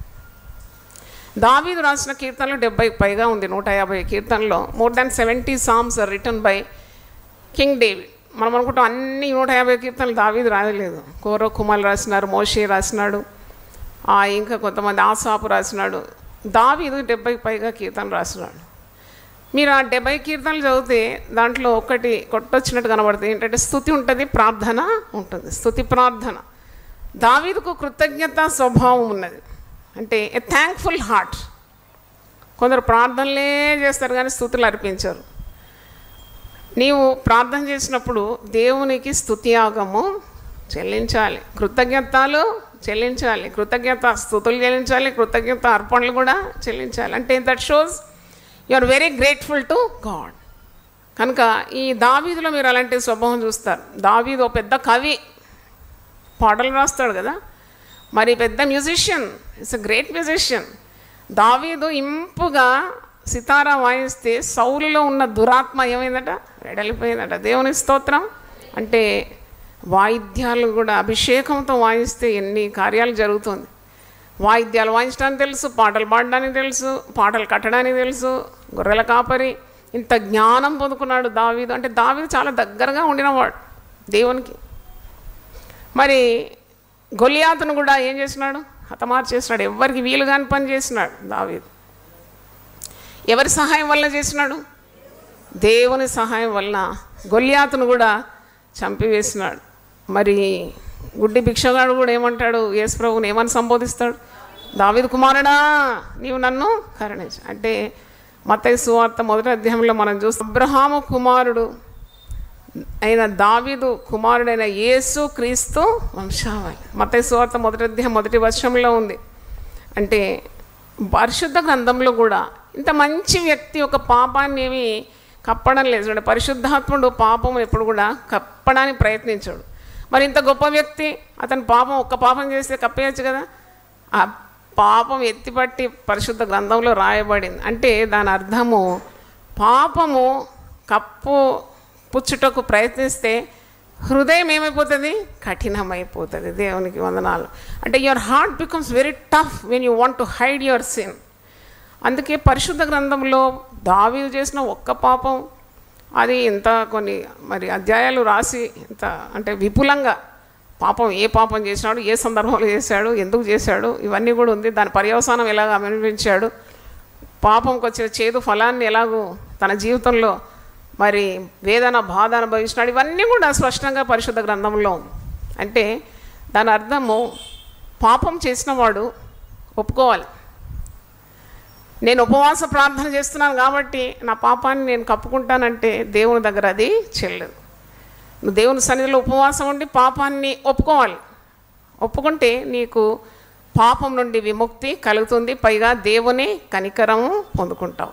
దావీదు రాసిన కీర్తనలు డెబ్బై పైగా ఉంది నూట యాభై కీర్తనలో more than seventy songs are written by king David మనం అనుకుంటాం అన్ని నూట యాభై కీర్తనలు దావీదు రాయలేదు కోరో కుమార్ రాసినారు మోషే రాసినాడు ఆ, ఇంకా కొంతమంది ఆసాపు రాసినాడు దావీదు డెబ్బై పైగా కీర్తనలు రాసినాడు మీరు ఆ డెబ్బై కీర్తనలు చదివితే దాంట్లో ఒకటి కొట్టొచ్చినట్టు కనబడుతుంది ఏంటంటే స్థుతి ఉంటుంది ప్రార్థన ఉంటుంది స్థుతి ప్రార్థన దావీదుకు కృతజ్ఞత స్వభావం ఉన్నది అంటే ఏ థ్యాంక్ఫుల్ హార్ట్ కొందరు ప్రార్థనలే చేస్తారు కానీ స్థుతులు అర్పించరు నీవు ప్రార్థన చేసినప్పుడు దేవునికి స్తుతియాగము చెల్లించాలి కృతజ్ఞతలు చెల్లించాలి కృతజ్ఞత స్థుతులు చెల్లించాలి కృతజ్ఞత అర్పణలు కూడా చెల్లించాలి అంటే that shows you are very grateful to God కనుక ఈ దావీదులో మీరు అలాంటి స్వభావం చూస్తారు దావీదు ఓ పెద్ద కవి పాటలు రాస్తాడు కదా మరి పెద్ద musician it's a great musician దావీదు ఇంపుగా సితారా వాయిస్తే సౌలులో ఉన్న దురాత్మ ఏమైందట వెడలిపోయిందట దేవుని స్తోత్రం అంటే వాయిద్యాలు కూడా అభిషేకంతో వాయిస్తే ఎన్ని కార్యాలు జరుగుతుంది వాయిద్యాలు వాయించడానికి తెలుసు పాటలు పాడడానికి తెలుసు పాటలు కట్టడానికి తెలుసు గొర్రెల కాపరి ఇంత జ్ఞానం పొందుకున్నాడు దావీదు అంటే దావీదు చాలా దగ్గరగా ఉండినవాడు దేవునికి మరి గొలియాతును కూడా ఏం చేసినాడు హతమార్ చేసినాడు ఎవరికి వీలు కాని పని చేసినాడు దావీదు ఎవరి సహాయం వల్ల చేసినాడు దేవుని సహాయం వలన గొలియాతును కూడా చంపివేసినాడు మరి గుడ్డి భిక్షగాడు కూడా ఏమంటాడు యేసు ప్రభుని ఏమని సంబోధిస్తాడు దావీదు కుమారుడా నీవు నన్ను కరుణించు అంటే మత్తయి సువార్త మొదటి అధ్యాయంలో మనం చూస్తాం అబ్రహాము కుమారుడు అయిన దావీదు కుమారుడైన యేసు క్రీస్తు వంశావళి మత్తయి సువార్త మొదటి అధ్యాయం మొదటి వర్షంలో ఉంది అంటే పరిశుద్ధ గ్రంథంలో కూడా ఇంత మంచి వ్యక్తి ఒక పాపాన్ని ఏమి కప్పడం లేదు చూడండి పరిశుద్ధాత్ముడు పాపం ఎప్పుడు కూడా కప్పడానికి ప్రయత్నించాడు మరి ఇంత గొప్ప వ్యక్తి అతను పాపం ఒక్క పాపం చేస్తే కప్పేయచ్చు కదా ఆ పాపం ఎత్తిపట్టి పరిశుద్ధ గ్రంథంలో రాయబడింది అంటే దాని అర్థము పాపము కప్పు పుచ్చుటకు ప్రయత్నిస్తే హృదయం ఏమైపోతుంది కఠినమైపోతుంది దేవునికి వందనాలు అంటే your heart becomes very tough when you want to hide your sin అందుకే పరిశుద్ధ గ్రంథంలో దావీదు చేసిన ఒక్క పాపం అది ఇంత కొన్ని మరి అధ్యాయాలు రాసి ఇంత అంటే విపులంగా పాపం ఏ పాపం చేసినాడు ఏ సందర్భంలో చేశాడు ఎందుకు చేశాడు ఇవన్నీ కూడా ఉంది దాని పర్యవసానం ఎలాగ అనుభవించాడు పాపంకి వచ్చిన చేదు ఫలాన్ని ఎలాగో తన జీవితంలో మరి వేదన బాధ అనుభవించినాడు ఇవన్నీ కూడా స్పష్టంగా పరిశుద్ధ గ్రంథంలో ఉంది అంటే దాని అర్థము పాపం చేసిన వాడు ఒప్పుకోవాలి నేను ఉపవాస ప్రార్థన చేస్తున్నాను కాబట్టి నా పాపాన్ని నేను కప్పుకుంటానంటే దేవుని దగ్గర అది చెల్లదు నువ్వు దేవుని సన్నిధిలో ఉపవాసం ఉండి పాపాన్ని ఒప్పుకోవాలి ఒప్పుకుంటే నీకు పాపం నుండి విముక్తి కలుగుతుంది పైగా దేవుని కనికరము పొందుకుంటావు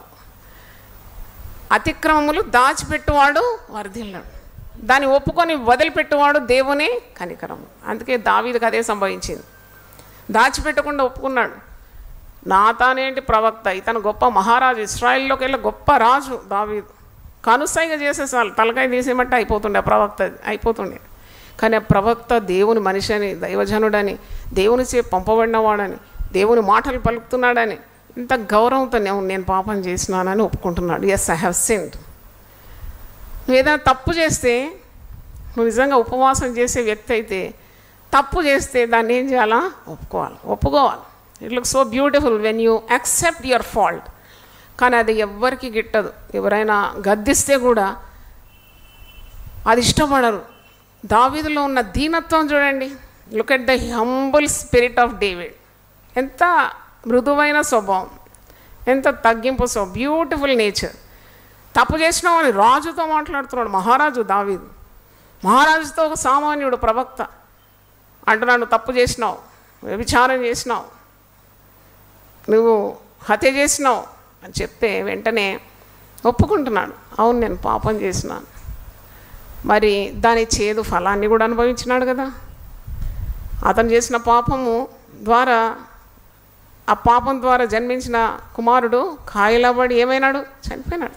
అతిక్రమములు దాచిపెట్టువాడు వర్ధిల్లాడు దాన్ని ఒప్పుకొని వదిలిపెట్టువాడు దేవుని కనికరము అందుకే దావీదికి అదే సంభవించింది దాచిపెట్టకుండా ఒప్పుకున్నాడు నాతానేంటి ప్రవక్త ఇతను గొప్ప మహారాజు ఇస్రాయిల్లోకి వెళ్ళి గొప్ప రాజు దావీదు కనుసైగా చేసేసాలు తలకాయ తీసేమంటే అయిపోతుండే ఆ ప్రవక్త అయిపోతుండే కానీ ఆ ప్రవక్త దేవుని మనిషి అని దైవజనుడని దేవుని చే పంపబడినవాడని దేవుని మాటలు పలుకుతున్నాడని ఇంత గౌరవంతో నేను నేను పాపం చేసినానని ఒప్పుకుంటున్నాడు ఎస్ ఐ హ్యావ్ సెంట్ నువ్వు ఏదైనా తప్పు చేస్తే నువ్వు నిజంగా ఉపవాసం చేసే వ్యక్తి అయితే తప్పు చేస్తే దాన్ని ఏం చేయాలా ఒప్పుకోవాలి ఒప్పుకోవాలి it look so beautiful when you accept your fault కానీ అది ఎవ్వరికి గిట్టదు ఎవరైనా గద్దిస్తే కూడా అది ఇష్టపడరు దావీదులో ఉన్న దీనత్వం చూడండి look at the humble spirit of David ఎంత మృదువైన స్వభావం ఎంత తగ్గింపు స్వభావం బ్యూటిఫుల్ నేచర్ తప్పు చేసినావు అని రాజుతో మాట్లాడుతున్నాడు మహారాజు దావీదు మహారాజుతో ఒక సామాన్యుడు ప్రవక్త అంటున్నాడు తప్పు చేసినావు వ్యభిచారం చేసినావు నువ్వు హత్య చేసినావు అని చెప్తే వెంటనే ఒప్పుకుంటున్నాడు అవును నేను పాపం చేసినాను మరి దాని చేదు ఫలాన్ని కూడా అనుభవించినాడు కదా అతను చేసిన పాపము ద్వారా ఆ పాపం ద్వారా జన్మించిన కుమారుడు కాయలబడి ఏమైనాడు చనిపోయినాడు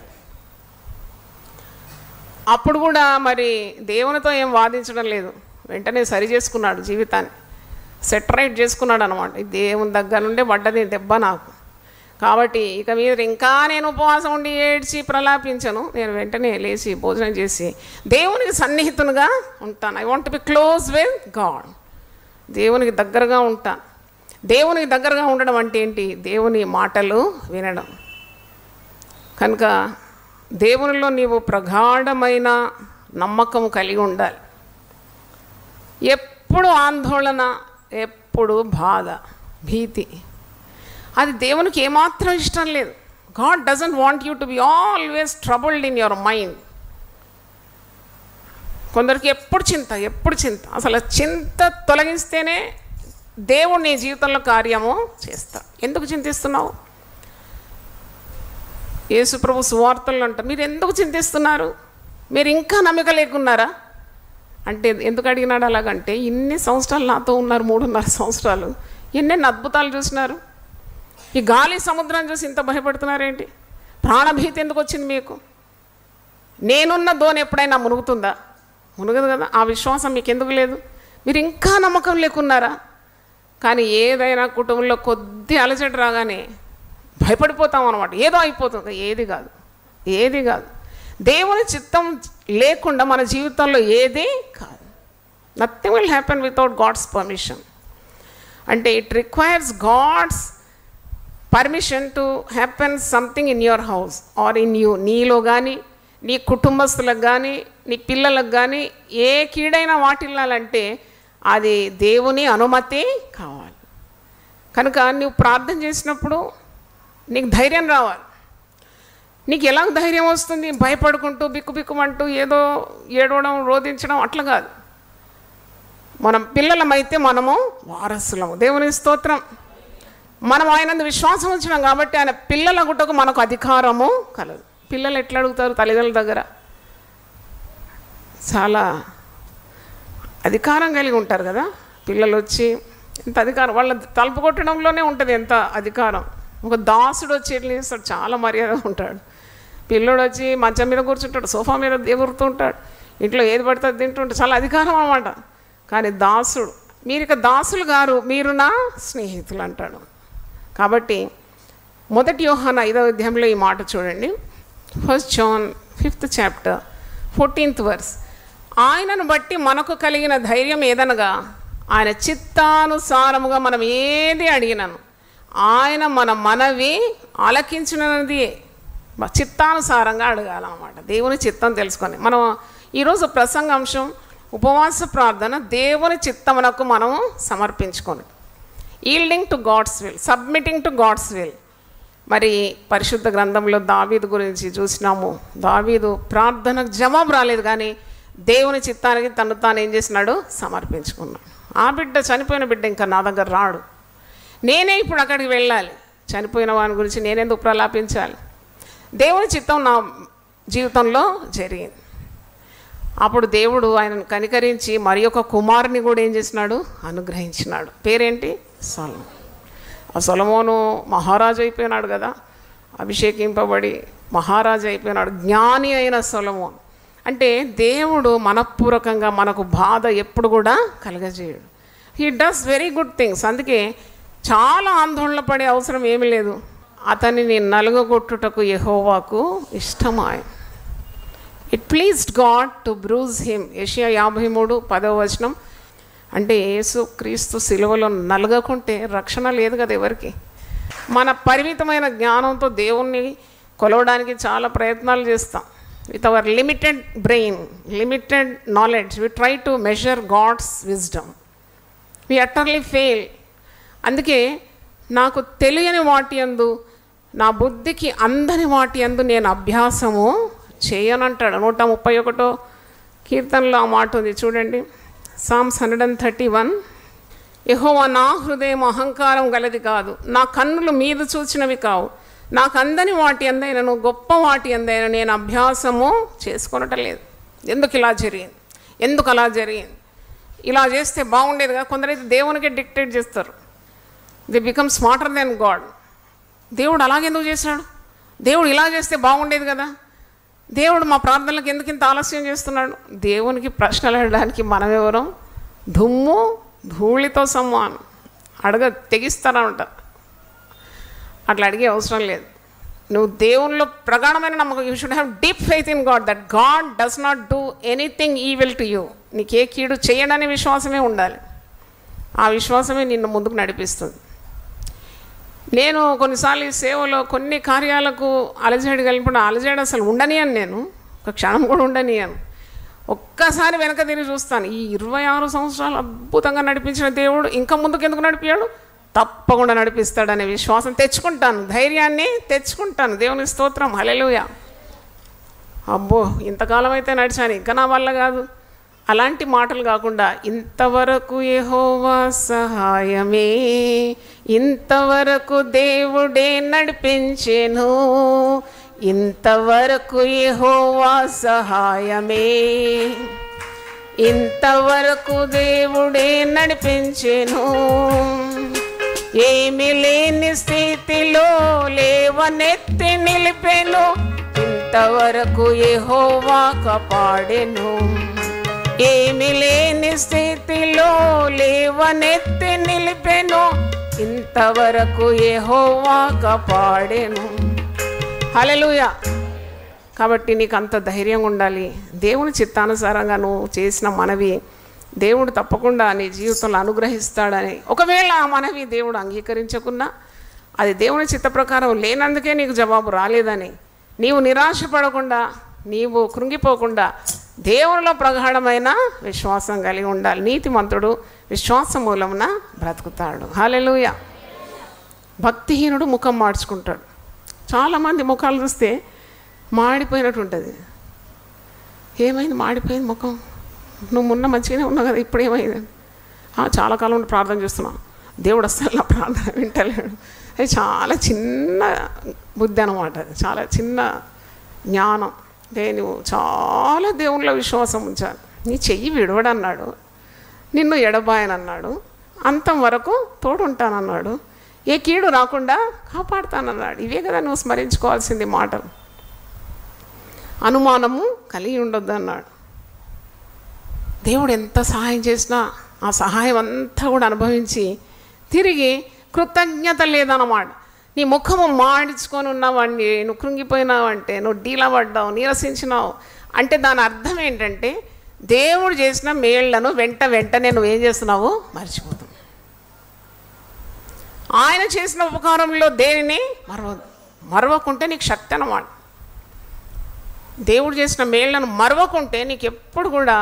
అప్పుడు కూడా మరి దేవునితో ఏం వాదించడం లేదు వెంటనే సరి చేసుకున్నాడు జీవితాన్ని సెటరైట్ చేసుకున్నాడు అనమాట ఈ దేవుని దగ్గర నుండే పడ్డది దెబ్బ నాకు కాబట్టి ఇక మీద ఇంకా నేను ఉపవాసం ఉండి ఏడ్చి ప్రలాపించను నేను వెంటనే లేచి భోజనం చేసి దేవునికి సన్నిహితునిగా ఉంటాను I want be close with God దేవునికి దగ్గరగా ఉంటాను దేవునికి దగ్గరగా ఉండడం అంటే ఏంటి దేవుని మాటలు వినడం కనుక దేవునిలో నీవు ప్రగాఢమైన నమ్మకం కలిగి ఉండాలి ఎప్పుడు ఆందోళన ఎప్పుడు బాధ భీతి అది దేవునికి ఏమాత్రం ఇష్టం లేదు God doesn't want you to be always troubled in your mind కొందరికి ఎప్పుడు చింత ఎప్పుడు చింత అసలు చింత తొలగిస్తేనే దేవుడు నీ జీవితంలో కార్యము చేస్తా ఎందుకు చింతిస్తున్నావు యేసు ప్రభు సువార్తలు అంట మీరు ఎందుకు చింతిస్తున్నారు మీరు ఇంకా నమ్మిక లేకున్నారా అంటే ఎందుకు అడిగినాడు అలాగంటే ఇన్ని సంవత్సరాలు నాతో ఉన్నారు మూడున్నర సంవత్సరాలు ఎన్నెన్ని అద్భుతాలు చూసినారు ఈ గాలి సముద్రం చూసి ఇంత భయపడుతున్నారేంటి ప్రాణభీతి ఎందుకు వచ్చింది మీకు నేనున్న దోణి ఎప్పుడైనా మునుగుతుందా మునుగదు కదా ఆ విశ్వాసం మీకు ఎందుకు లేదు మీరు ఇంకా నమ్మకం లేకున్నారా కానీ ఏదైనా కుటుంబంలో కొద్ది అలజడి రాగానే భయపడిపోతాం అనమాట ఏదో అయిపోతుంది ఏది కాదు ఏది కాదు దేవుని చిత్తం లేకుండా మన జీవితంలో ఏది కాదు nothing will happen without God's permission అంటే it requires God's permission to happen something in your house or in you నీలో కానీ నీ కుటుంబస్తులకు కానీ నీ పిల్లలకు కానీ ఏ కీడైనా వాటిల్లాలంటే అది దేవుని అనుమతి కావాలి కనుక నువ్వు ప్రార్థన చేసినప్పుడు నీకు ధైర్యం రావాలి నీకు ఎలా ధైర్యం వస్తుంది భయపడుకుంటూ బిక్కు బిక్కుమంటూ ఏదో ఏడవడం రోధించడం అట్లా కాదు మనం పిల్లలమైతే మనము వారసులము దేవుని స్తోత్రం మనం ఆయన విశ్వాసం వచ్చినాం కాబట్టి ఆయన పిల్లల గుట్టకు మనకు అధికారము కలదు పిల్లలు ఎట్లా అడుగుతారు తల్లిదండ్రుల దగ్గర చాలా అధికారం కలిగి ఉంటారు కదా పిల్లలు వచ్చి ఎంత అధికారం వాళ్ళ తలుపు కొట్టడంలోనే ఉంటుంది ఎంత అధికారం ఒక దాసుడు వచ్చి ఎట్లా చేస్తాడు చాలా మర్యాద ఉంటాడు పిల్లోడు వచ్చి మంచం మీద కూర్చుంటాడు సోఫా మీద ఎగురుతూ ఉంటాడు ఇంట్లో ఏది పడితే అది తింటుంటాడు చాలా అధికారం అనమాట కానీ దాసుడు మీరు ఇక దాసులు గారు మీరు నా స్నేహితులు అంటాడు కాబట్టి మొదటి యోహాన ఐదవ అధ్యాయంలో ఈ మాట చూడండి first John fifth chapter fourteenth verse ఆయనను బట్టి మనకు కలిగిన ధైర్యం ఏదనగా ఆయన చిత్తానుసారముగా మనం ఏది అడిగినాను ఆయన మన మనవి ఆలకించినది చిత్తానుసారంగా అడగాలన్నమాట దేవుని చిత్తం తెలుసుకొని మనం ఈరోజు ప్రసంగాంశం ఉపవాస ప్రార్థన దేవుని చిత్తమునకు మనము సమర్పించుకొని yielding to God's will submitting to God's will మరి పరిశుద్ధ గ్రంథంలో దావీదు గురించి చూసినాము దావీదు ప్రార్థనకు జవాబు రాలేదు కానీ దేవుని చిత్తానికి తను తాను ఏం చేసినాడు సమర్పించుకున్నాడు ఆ బిడ్డ చనిపోయిన బిడ్డ ఇంకా నా దగ్గర రాడు నేనే ఇప్పుడు అక్కడికి వెళ్ళాలి చనిపోయిన వాని గురించి నేనెందుకు ప్రలాపించాలి దేవుని చిత్తం నా జీవితంలో జరిగింది అప్పుడు దేవుడు ఆయనను కనికరించి మరి ఒక కుమారుని కూడా ఏం చేసినాడు అనుగ్రహించినాడు పేరేంటి సొలమోన్ ఆ సొలమోను మహారాజు అయిపోయినాడు కదా అభిషేకింపబడి మహారాజు అయిపోయినాడు జ్ఞాని అయిన సొలమోన్ అంటే దేవుడు మనపూర్వకంగా మనకు బాధ ఎప్పుడు కూడా కలగజేయడు he does very good things అందుకే చాలా ఆందోళన పడే అవసరం ఏమీ లేదు అతనిని నలుగగొట్టుటకు యెహోవాకు ఇష్టమాయ it pleased God to bruise him Isaiah యాభై మూడు పదవ వచనం అంటే యేసు క్రీస్తు సిలువలో నలగకుంటే రక్షణ లేదు కదా ఎవరికి మన పరిమితమైన జ్ఞానంతో దేవుణ్ణి కొలవడానికి చాలా ప్రయత్నాలు చేస్తాం with our limited brain limited knowledge we try to measure God's wisdom we utterly fail అందుకే నాకు తెలియని వాటి అందు నా బుద్ధికి అందని వాటి అందు నేను అభ్యాసము చేయనంటాడు నూట ముప్పై ఒకటో కీర్తనలో ఆ మాట ఉంది చూడండి Psalms hundred and thirty one యహోవా నా హృదయం అహంకారం గలది కాదు నా కన్నులు మీద చూచినవి కావు నాకు అందని వాటి అందైనను గొప్ప వాటి అందైన నేను అభ్యాసము చేసుకొనటం లేదు ఎందుకు ఇలా జరిగింది ఎందుకు అలా జరిగింది ఇలా చేస్తే బాగుండేది కదా కొందరైతే దేవునికే డిక్టేట్ చేస్తారు they become smarter than God దేవుడు అలాగెందుకు చేశాడు దేవుడు ఇలా చేస్తే బాగుండేది కదా దేవుడు మా ప్రార్థనలకు ఎందుకు ఇంత ఆలస్యం చేస్తున్నాడు దేవునికి ప్రశ్నలు అడగడానికి మనం ఎవరు దుమ్ము ధూళితో సమానం అడగ తెగిస్తారా ఉంటా అట్లా అడిగే అవసరం లేదు నువ్వు దేవునిలో ప్రగాఢమైన నమ్మకం you should have deep faith in God that God does not do anything evil to you నీకే కీడు చేయడనే విశ్వాసమే ఉండాలి ఆ విశ్వాసమే నిన్ను ముందుకు నడిపిస్తుంది నేను కొన్నిసార్లు ఈ సేవలో కొన్ని కార్యాలకు అలజడి కలిపిన అలజడి అసలు ఉండనియను నేను ఒక క్షణం కూడా ఉండనియను ఒక్కసారి వెనక తిరిగి చూస్తాను ఈ ఇరవై ఆరు సంవత్సరాలు అద్భుతంగా నడిపించిన దేవుడు ఇంకా ముందుకు ఎందుకు నడిపాడు తప్పకుండా నడిపిస్తాడనే విశ్వాసం తెచ్చుకుంటాను ధైర్యాన్ని తెచ్చుకుంటాను దేవుని స్తోత్రం హలెలుయ అబ్బో ఇంతకాలం అయితే నడిచాను ఇంకా నా వల్ల కాదు అలాంటి మాటలు కాకుండా ఇంతవరకు యెహోవా సహాయమే ఇంతవరకు దేవుడే నడిపించెను ఇంతవరకు యెహోవా సహాయమే ఇంతవరకు దేవుడే నడిపించెను ఏమి లేని స్థితిలో లేవనెత్తి నిలిపెను ఇంతవరకు యెహోవా కాపాడెను ఏమి లేని స్థితిలో లేవనెత్తి నిలిపెను ఇంతవరకు యెహోవా కాపాడెను హల్లెలూయా కాబట్టి నీకు అంత ధైర్యంగా ఉండాలి దేవుని చిత్తానుసారంగా నువ్వు చేసిన మనవి దేవుడు తప్పకుండా నీ జీవితంలో అనుగ్రహిస్తాడని ఒకవేళ ఆ మనవి దేవుడు అంగీకరించకున్నా అది దేవుని చిత్త ప్రకారం లేనందుకే నీకు జవాబు రాలేదని నీవు నిరాశపడకుండా నీవు కృంగిపోకుండా దేవునిలో ప్రగాఢమైన విశ్వాసం కలిగి ఉండాలి నీతిమంతుడు విశ్వాసం మూలమున బ్రతుకుతాడు హాలెలుయ భక్తిహీనుడు ముఖం మార్చుకుంటాడు చాలామంది ముఖాలు చూస్తే మాడిపోయినట్టు ఉంటుంది ఏమైంది మాడిపోయింది ముఖం నువ్వు మొన్న మంచిగానే ఉన్నావు కదా ఇప్పుడు ఏమైంది "ఆ, చాలా కాలం నుండి ప్రార్థన చేస్తున్నావు దేవుడు అస్సలు నా ప్రార్థన వింటలేడు అది చాలా చిన్న బుద్ధి అనమాట అది చాలా చిన్న జ్ఞానం అంటే నువ్వు చాలా దేవునిలో విశ్వాసం ఉంచాలి నీ చెయ్యి విడవడన్నాడు నిన్ను ఎడబాయనన్నాడు అంతం వరకు తోడుంటానన్నాడు ఏ కీడు రాకుండా కాపాడుతానన్నాడు ఇవే కదా నువ్వు స్మరించుకోవాల్సింది మాటలు అనుమానము కలిగి ఉండొద్దు అన్నాడు దేవుడు ఎంత సహాయం చేసినా ఆ సహాయం అంతా కూడా అనుభవించి తిరిగి కృతజ్ఞత లేదన్నమాట నీ ముఖము మాడించుకొని ఉన్నావండి నువ్వు కృంగిపోయినావంటే నువ్వు డీలపడ్డావు నీరసించినావు అంటే దాని అర్థం ఏంటంటే దేవుడు చేసిన మేళ్లను వెంట వెంటనే నువ్వేం చేస్తున్నావు మర్చిపోతావు ఆయన చేసిన ఉపకారంలో దేనిని మరవ మరవకుంటే నీకు శక్తి అన్నమాట దేవుడు చేసిన మేళ్లను మరవకుంటే నీకు ఎప్పుడు కూడా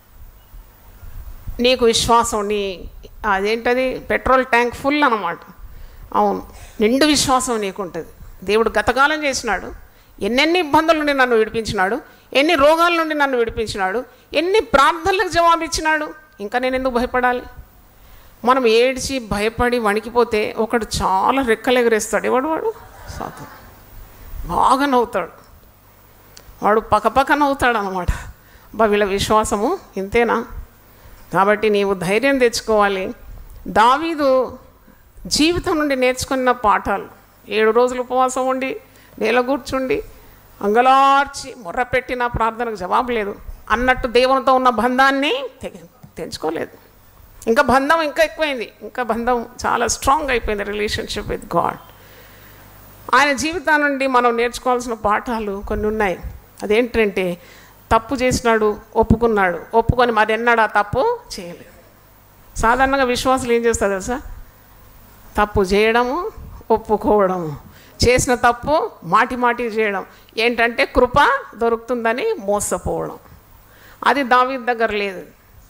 నీకు విశ్వాసం నీ అదేంటది పెట్రోల్ ట్యాంక్ ఫుల్ అన్నమాట అవును నిండు విశ్వాసం నీకు ఉంటుంది దేవుడు గతకాలం చేసినాడు ఎన్నెన్ని ఇబ్బందుల నుండి నన్ను విడిపించినాడు ఎన్ని రోగాల నుండి నన్ను విడిపించినాడు ఎన్ని ప్రార్థనలకు జవాబిచ్చినాడు ఇంకా నేను ఎందుకు భయపడాలి మనం ఏడ్చి భయపడి వణికిపోతే ఒకడు చాలా రెక్కలు ఎగరేస్తాడు ఎవడు వాడు సాతం బాగా నవ్వుతాడు వాడు పక్కపక్క నవ్వుతాడు అనమాట బా వీళ్ళ విశ్వాసము ఇంతేనా కాబట్టి నీవు ధైర్యం తెచ్చుకోవాలి దావీదు జీవితం నుండి నేర్చుకున్న పాఠాలు ఏడు రోజులు ఉపవాసం ఉండి నేల కూర్చుండి అంగలార్చి మొర్రపెట్టిన ప్రార్థనకు జవాబు లేదు అన్నట్టు దేవునితో ఉన్న బంధాన్ని తెగ తెంచుకోలేదు ఇంకా బంధం ఇంకా ఎక్కువైంది ఇంకా బంధం చాలా స్ట్రాంగ్ అయిపోయింది రిలేషన్షిప్ విత్ గాడ్ ఆయన జీవితం నుండి మనం నేర్చుకోవాల్సిన పాఠాలు కొన్ని ఉన్నాయి అదేంటంటే తప్పు చేసినాడు ఒప్పుకున్నాడు ఒప్పుకొని మరి ఎన్నాడు ఆ తప్పు చేయలేదు సాధారణంగా విశ్వాసులు ఏం చేస్తారు తెలుసా తప్పు చేయడము ఒప్పుకోవడము చేసిన తప్పు మాటి మాటి చేయడం ఏంటంటే కృప దొరుకుతుందని మోసపోవడం అది దావీద్ దగ్గర లేదు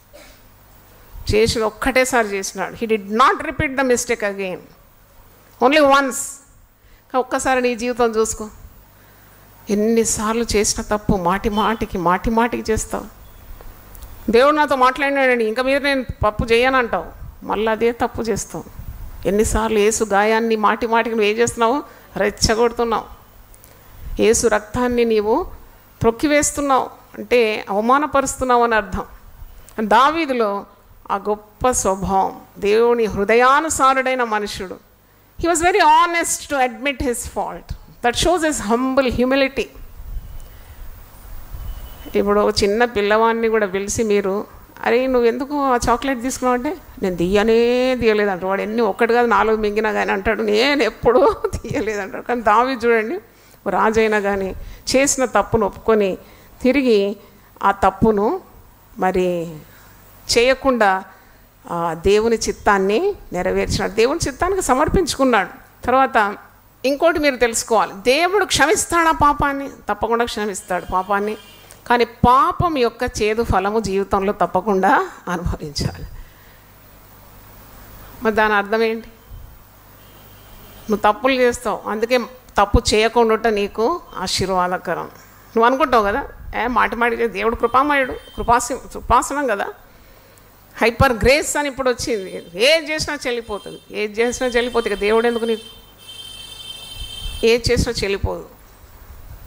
చేసిన ఒక్కటేసారి చేసినాడు he did not repeat the mistake again only once ఒక్కసారి నీ జీవితం చూసుకో ఎన్నిసార్లు చేసిన తప్పు మాటి మాటికి మాటి మాటికి చేస్తావు దేవుడు నాతో మాట్లాడినాడండి ఇంకా మీరు నేను తప్పు చేయనంటావు మళ్ళీ అదే తప్పు చేస్తావు ఎన్నిసార్లు ఏసు గాయాన్ని మాటి మాటికి నువ్వు ఏం చేస్తున్నావు రెచ్చగొడుతున్నావు ఏసు రక్తాన్ని నీవు త్రొక్కివేస్తున్నావు అంటే అవమానపరుస్తున్నావు అని అర్థం దావీదులో ఆ గొప్ప స్వభావం దేవుని హృదయానుసారుడైన మనుషుడు he was very honest to admit his fault that shows his humble humility ఇప్పుడు ఒక చిన్న పిల్లవాడిని కూడా పిలిచి మీరు అరే నువ్వు ఎందుకు ఆ చాక్లెట్ తీసుకున్నావు అంటే నేను తీయనే తీయలేదంట వాడు ఎన్ని ఒక్కటి కాదు నాలుగు మింగినా కానీ అంటాడు నేను ఎప్పుడూ తీయలేదంటాడు కానీ దావి చూడండి ఓ రాజైనా కానీ చేసిన తప్పును ఒప్పుకొని తిరిగి ఆ తప్పును మరి చేయకుండా ఆ దేవుని చిత్తాన్ని నెరవేర్చినాడు దేవుని చిత్తానికి సమర్పించుకున్నాడు తర్వాత ఇంకోటి మీరు తెలుసుకోవాలి దేవుడు క్షమిస్తాడా పాపాన్ని తప్పకుండా క్షమిస్తాడు పాపాన్ని కానీ పాపం యొక్క చేదు ఫలము జీవితంలో తప్పకుండా అనుభవించాలి మరి దాని అర్థం ఏంటి నువ్వు తప్పులు చేస్తావు అందుకే తప్పు చేయకుండా ఉంటే నీకు ఆశీర్వాదకరం నువ్వు అనుకుంటావు కదా ఏ మాటి మాటి దేవుడు కృపామయుడు కృపాసి కృపాసనం కదా హైపర్ గ్రేస్ అని ఇప్పుడు వచ్చింది ఏది చేసినా చెల్లిపోతుంది ఏది చేసినా చెల్లిపోతుంది ఇక దేవుడు ఎందుకు నీకు ఏది చేసినా చెల్లిపోదు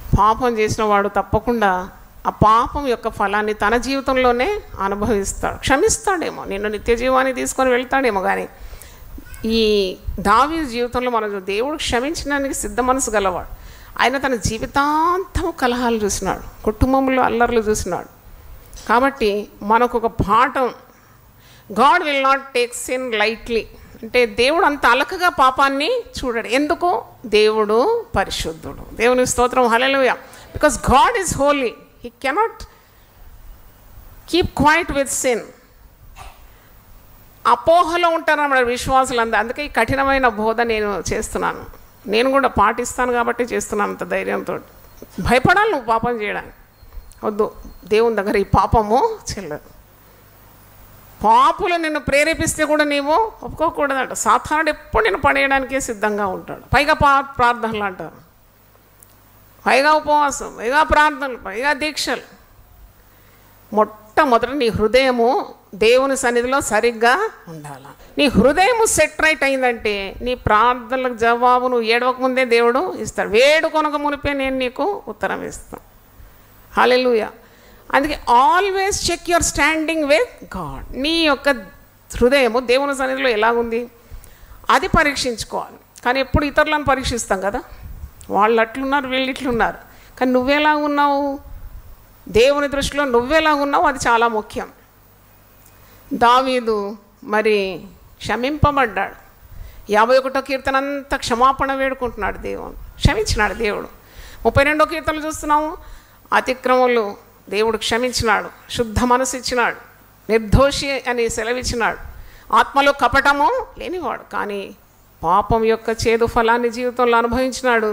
పాపం చేసిన వాడు తప్పకుండా ఆ పాపం యొక్క ఫలాన్ని తన జీవితంలోనే అనుభవిస్తాడు క్షమిస్తాడేమో నిన్ను నిత్య జీవాన్ని తీసుకొని వెళ్తాడేమో కానీ ఈ దావి జీవితంలో మన దేవుడు క్షమించడానికి సిద్ధ మనసు గలవాడు ఆయన తన జీవితాంతం కలహాలు చూసినాడు కుటుంబంలో అల్లర్లు చూసినాడు కాబట్టి మనకు ఒక పాఠం God will not take sin lightly అంటే దేవుడు అంత అలకగా పాపాన్ని చూడడు ఎందుకు దేవుడు పరిశుద్ధుడు దేవుని స్తోత్రం hallelujah because God is holy he cannot keep quiet with sin అపోహలో ఉంటారు మన విశ్వాసులు అంద అందుకే ఈ కఠినమైన బోధ నేను చేస్తున్నాను నేను కూడా పాటిస్తాను కాబట్టి చేస్తున్నాను అంత ధైర్యంతో భయపడాలి నువ్వు పాపం చేయడానికి వద్దు దేవుని దగ్గర ఈ పాపము చెల్లదు పాపులు నిన్ను ప్రేరేపిస్తే కూడా నీవు ఒప్పుకోకూడదట సాధారణ ఎప్పుడు నేను పడేయడానికే సిద్ధంగా ఉంటాడు పైగా పా ప్రార్థనలు అంటారు పైగా ఉపవాసం పైగా ప్రార్థనలు పైగా దీక్షలు మొట్టమొదట నీ హృదయము దేవుని సన్నిధిలో సరిగ్గా ఉండాలి నీ హృదయము సెట్ రైట్ అయిందంటే నీ ప్రార్థనలకు జవాబు నువ్వు ఏడవక ముందే దేవుడు ఇస్తాడు వేడుకొనక మునిపే నేను నీకు ఉత్తరం ఇస్తాను హాలెలుయ అందుకే always check your standing with God నీ యొక్క హృదయము దేవుని సన్నిధిలో ఎలాగుంది అది పరీక్షించుకోవాలి కానీ ఎప్పుడు ఇతరులను పరీక్షిస్తాం కదా వాళ్ళు అట్లున్నారు వీళ్ళు ఇట్లున్నారు కానీ నువ్వెలా ఉన్నావు దేవుని దృష్టిలో నువ్వెలా ఉన్నావు అది చాలా ముఖ్యం దావీదు మరి క్షమింపబడ్డాడు యాభై ఒకటో కీర్తన అంతా క్షమాపణ వేడుకుంటున్నాడు దేవుడు క్షమించినాడు దేవుడు ముప్పై రెండో కీర్తనలు చూస్తున్నాము అతిక్రమలు దేవుడు క్షమించినాడు శుద్ధ మనసు ఇచ్చినాడు నిర్దోషి అని సెలవిచ్చినాడు ఆత్మలో కపటము లేనివాడు కానీ పాపం యొక్క చేదు ఫలాన్ని జీవితంలో అనుభవించినాడు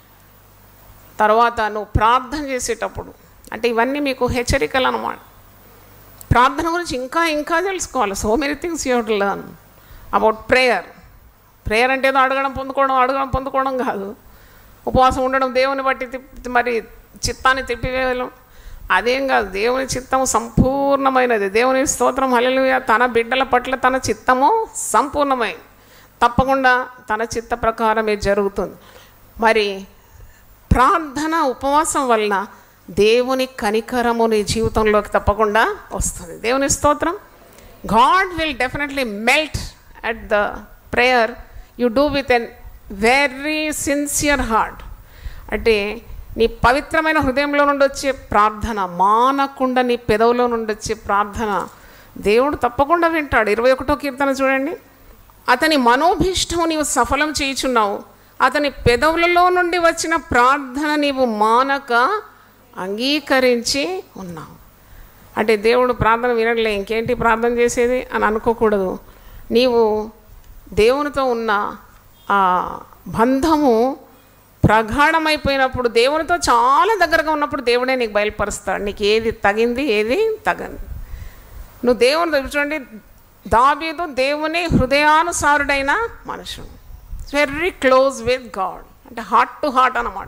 తర్వాత నువ్వు ప్రార్థన చేసేటప్పుడు అంటే ఇవన్నీ మీకు హెచ్చరికలు అన్నమాట ప్రార్థన గురించి ఇంకా ఇంకా తెలుసుకోవాలి so many things you to learn about prayer prayer అంటే ఏదో అడగడం పొందుకోవడం అడగడం పొందుకోవడం కాదు ఉపవాసం ఉండడం దేవుని బట్టి తిప్పి మరి చిత్తాన్ని తిప్పివేయడం అదేం కాదు దేవుని చిత్తము సంపూర్ణమైనది దేవుని స్తోత్రం హల్లెలూయా తన బిడ్డల పట్ల తన చిత్తము సంపూర్ణమైనది తప్పకుండా తన చిత్త ప్రకారమే జరుగుతుంది మరి ప్రార్థన ఉపవాసం వలన దేవుని కనికరము నీ జీవితంలోకి తప్పకుండా వస్తుంది దేవుని స్తోత్రం God will definitely melt at the prayer you do with an very sincere heart అంటే నీ పవిత్రమైన హృదయంలో నుండి వచ్చే ప్రార్థన మానకుండా నీ పెదవులో నుండి వచ్చే ప్రార్థన దేవుడు తప్పకుండా వింటాడు ఇరవై ఒకటో కీర్తన చూడండి అతని మనోభీష్టం నీవు సఫలం చేయుచున్నావు అతని పెదవులలో నుండి వచ్చిన ప్రార్థన నీవు మానక అంగీకరించి ఉన్నావు అంటే దేవుడు ప్రార్థన వినట్లే ఇంకేంటి ప్రార్థన చేసేది అని అనుకోకూడదు నీవు దేవునితో ఉన్న ఆ బంధము ప్రగాఢమైపోయినప్పుడు దేవునితో చాలా దగ్గరగా ఉన్నప్పుడు దేవుడే నీకు బయలుపరుస్తాడు నీకు ఏది తగింది ఏది తగంది నువ్వు దేవుని దగ్గర చూడండి దావీదు దేవుని హృదయానుసారుడైన మనుషుడు వెరీ క్లోజ్ విత్ గాడ్ అంటే హార్ట్ టు హార్ట్ అన్నమాట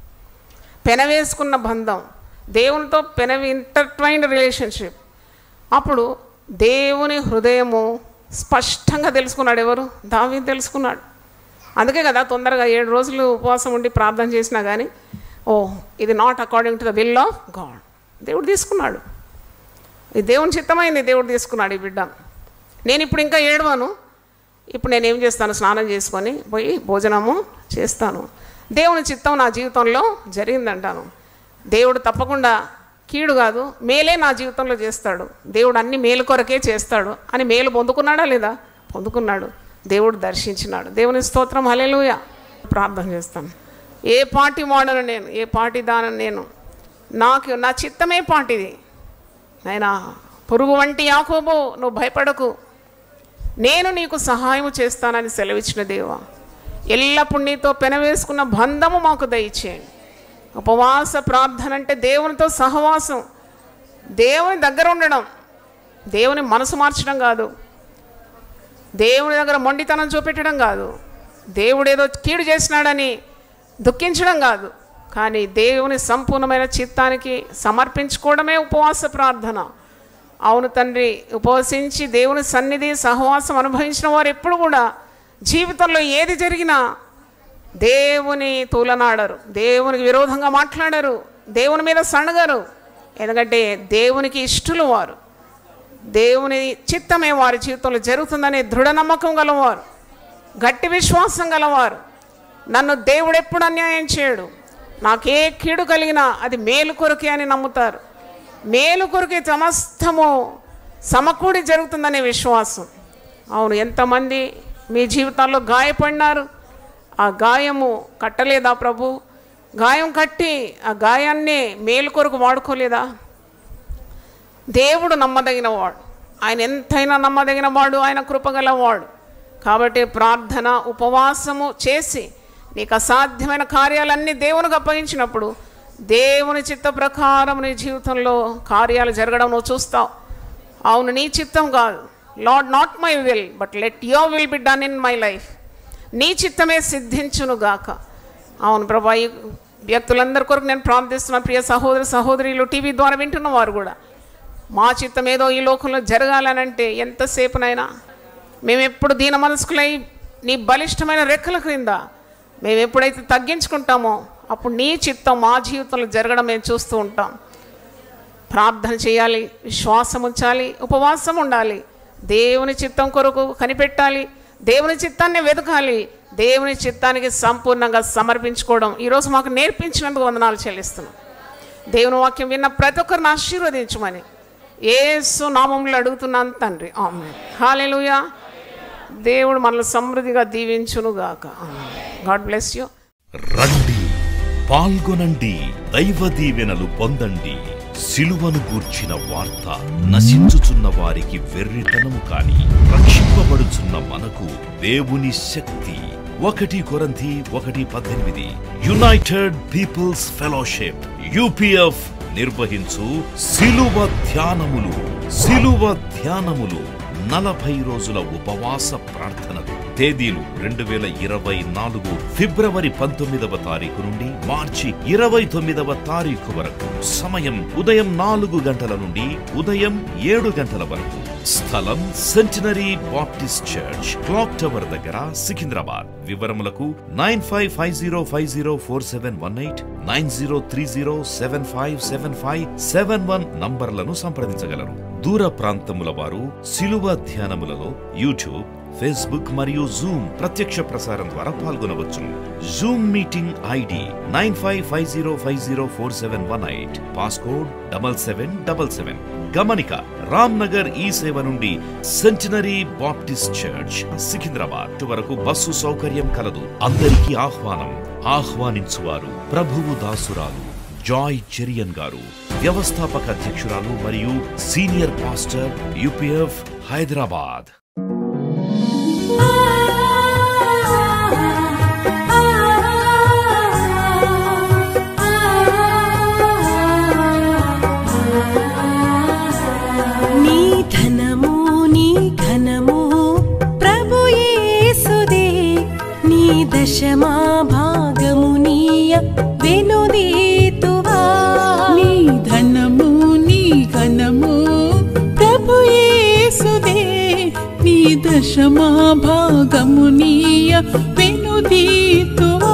పెనవేసుకున్న బంధం దేవునితో పెనవి ఇంటర్ట్వైన్డ్ రిలేషన్షిప్ అప్పుడు దేవుని హృదయము స్పష్టంగా తెలుసుకున్నాడు ఎవరు దావీ తెలుసుకున్నాడు అందుకే కదా తొందరగా ఏడు రోజులు ఉపవాసం ఉండి ప్రార్థన చేసినా కానీ ఓ ఇది not according to the will of God దేవుడు తీసుకున్నాడు ఇది దేవుని చిత్తమైంది దేవుడు తీసుకున్నాడు ఈ బిడ్డ నేను ఇప్పుడు ఇంకా ఏడవను ఇప్పుడు నేను ఏం చేస్తాను స్నానం చేసుకొని పోయి భోజనము చేస్తాను దేవుని చిత్తం నా జీవితంలో జరిగిందంటాను దేవుడు తప్పకుండా కీడు కాదు మేలే నా జీవితంలో చేస్తాడు దేవుడు అన్ని మేలు కొరకే చేస్తాడు అని మేలు పొందుకున్నాడా లేదా పొందుకున్నాడు దేవుడు దర్శించినాడు దేవుని స్తోత్రం హలేలుయ ప్రార్థన చేస్తాను ఏ పార్టీ వాడను నేను ఏ పార్టీ దానను నేను నాకు నా చిత్తమే పార్టీది నాయనా పురుగు వంటి యాకోబో నువ్వు భయపడకు నేను నీకు సహాయం చేస్తానని సెలవిచ్చిన దేవా ఎల్లప్పుడు నీతో పెనవేసుకున్న బంధము మాకు దయచేయండి ఉపవాస ప్రార్థన అంటే దేవునితో సహవాసం దేవుని దగ్గర ఉండడం దేవుని మనసు మార్చడం కాదు దేవుని దగ్గర మొండితనం చూపెట్టడం కాదు దేవుడు ఏదో కీడు చేసినాడని దుఃఖించడం కాదు కానీ దేవుని సంపూర్ణమైన చిత్తానికి సమర్పించుకోవడమే ఉపవాస ప్రార్థన అవును తండ్రి ఉపవసించి దేవుని సన్నిధి సహవాసం అనుభవించిన వారు ఎప్పుడు కూడా జీవితంలో ఏది జరిగినా దేవుని తూలనాడరు దేవునికి విరోధంగా మాట్లాడరు దేవుని మీద సణగరు ఎందుకంటే దేవునికి ఇష్టలు వారు దేవుని చిత్తమే వారి జీవితంలో జరుగుతుందనే దృఢ నమ్మకం గలవారు గట్టి విశ్వాసం గలవారు నన్ను దేవుడు ఎప్పుడు అన్యాయం చేయడు నాకే కీడు కలిగినా అది మేలు కొరకే అని నమ్ముతారు మేలు కొరకే సమస్తము సమకూడి జరుగుతుందనే విశ్వాసం అవును ఎంతమంది మీ జీవితాల్లో గాయపడినారు ఆ గాయము కట్టలేదా ప్రభు గాయం కట్టి ఆ గాయాన్ని మేలు కొరకు వాడుకోలేదా దేవుడు నమ్మదగిన వాడు ఆయన ఎంతైనా నమ్మదగిన వాడు ఆయన కృపగలవాడు కాబట్టి ప్రార్థన ఉపవాసము చేసి నీకు అసాధ్యమైన కార్యాలన్నీ దేవునికి అప్పగించినప్పుడు దేవుని చిత్త ప్రకారం నీ జీవితంలో కార్యాలు జరగడం నువ్వు చూస్తావు అవును నీ చిత్తం కాదు Lord not my will but let your will be done in my life నీ చిత్తమే సిద్ధించును గాక అవును ప్రభా ఈ వ్యక్తులందరి కొరకు నేను ప్రార్థిస్తున్నాను ప్రియ సహోదర సహోదరులు టీవీ ద్వారా వింటున్న వారు కూడా మా చిత్తం ఏదో ఈ లోకంలో జరగాలనంటే ఎంతసేపునైనా మేము ఎప్పుడు దీన మనసుకులై నీ బలిష్టమైన రెక్కల క్రింద మేము ఎప్పుడైతే తగ్గించుకుంటామో అప్పుడు నీ చిత్తం మా జీవితంలో జరగడం మేము చూస్తూ ఉంటాం ప్రార్థన చేయాలి విశ్వాసం ఉంచాలి ఉపవాసం ఉండాలి దేవుని చిత్తం కొరకు కనిపెట్టాలి దేవుని చిత్తాన్ని వెతకాలి దేవుని చిత్తానికి సంపూర్ణంగా సమర్పించుకోవడం ఈరోజు మాకు నేర్పించినందుకు వందనాలు చెల్లిస్తున్నాం దేవుని వాక్యం విన్న ప్రతి ఒక్కరిని ఆశీర్వదించమని ఏసు నామంలో అడుగుతున్నాను తండ్రి ఆమె హాలెలుయా దేవుడు మనల్ని సమృద్ధిగా దీవించునుగాక గాడ్ బ్లెస్ యూ రండి పాల్గొనండి దైవ దీవెనలు పొందండి సిలువను గూర్చిన వార్త నశించుచున్న వారికి వెర్రితనము కాని రక్షింపబడుచున్న మనకు దేవుని శక్తి ఒకటి కొరంథీ ఒకటి పద్దెనిమిది యునైటెడ్ పీపుల్స్ ఫెలోషిప్ యూపీఎఫ్ నిర్వహించు సిలువ ధ్యానములు సిలువ ధ్యానములు నలభై రోజుల ఉపవాస ప్రార్థనలు తేదీలు రెండు వేల ఇరవై నాలుగు ఫిబ్రవరి పంతొమ్మిదవ తారీఖు నుండి మార్చి ఇరవై తొమ్మిదవ తారీఖు వరకు సమయం ఉదయం నాలుగు గంటల నుండి ఉదయం ఏడు గంటల వరకు స్థలం centenary Baptist church clock tower దగ్గర సికింద్రాబాద్ వివరములకు nine five five zero five zero four seven one eight nine zero three zero seven five seven five seven one నంబర్లను సంప్రదించగలరు దూర ప్రాంతముల వారు సిలువ ధ్యానములలో యూట్యూబ్ ఫేస్బుక్ మరియు జూమ్ ప్రత్యక్ష ప్రసారం ద్వారా పాల్గొనవచ్చును Zoom meeting ID nine five five zero five zero four seven one eight passcode double seven double seven గమనిక రామ్ నగర్ ఈ సేవ నుండి సెంటినరీ బాప్టిస్ట్ చర్చ్ సికింద్రాబాద్ వరకు బస్సు సౌకర్యం కలదు అందరికీ ఆహ్వానం ఆహ్వానించువారు ప్రభువు దాసురాలు జాయ్ చెరియన్ గారు వ్యవస్థాపక అధ్యక్షురాలు మరియు సీనియర్ పాస్టర్ యూపీఎఫ్ హైదరాబాద్ నీ ధనము నీ ఘనము ప్రభు యేసుదే నీ దశమా భాగము నీయ వెనుదీతువా నీ ధనము నీ ఘనము ప్రభు యేసుదే నీ దశమా భాగము నీయ వెనుదీతువా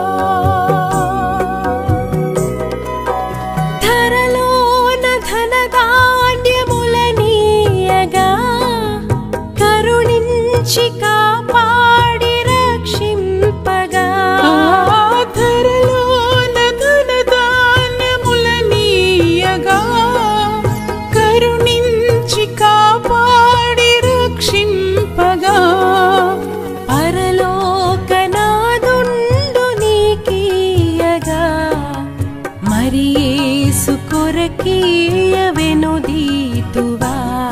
ధరలోన ధనధాన్యములనీయగా కరుణించి కాపాడి రక్షింపగా ఆధరలోన ధనధాన్యములనీయగా కరుణించి కాపాడి రక్షింపగా పరలోకనాదుండు నీకీయగా మరి యేసు కొరకీయ వెనుదీతువా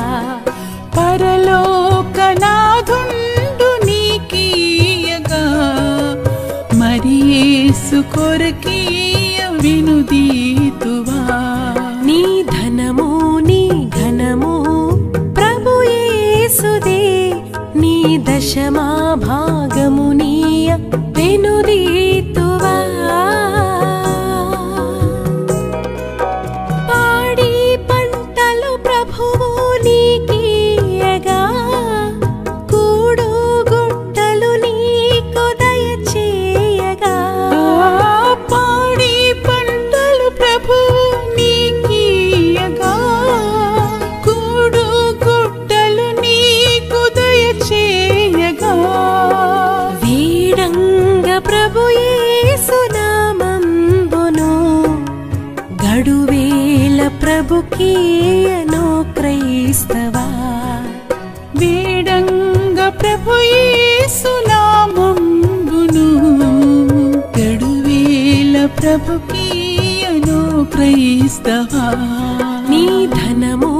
పరలోకనాథుండు నీకీయగా మరి యేసు కొరకీయ వినుదీతువా నీ ధనము నీ ఘనము ప్రభు యేసుదే నీ దశమా భాగము నీయ వెనుదీతువా పాడి పంటలు ప్రభువు నీకీయగా కూడు గుట్టలు నీకు దయచేయగా ప్రభు యేసునామంబును గడువేల ప్రభుకీయను క్రైస్తవా వేడంగ ప్రభుయేసునామంబును గడువేల ప్రభుకీయను క్రైస్తవా నీ ధనము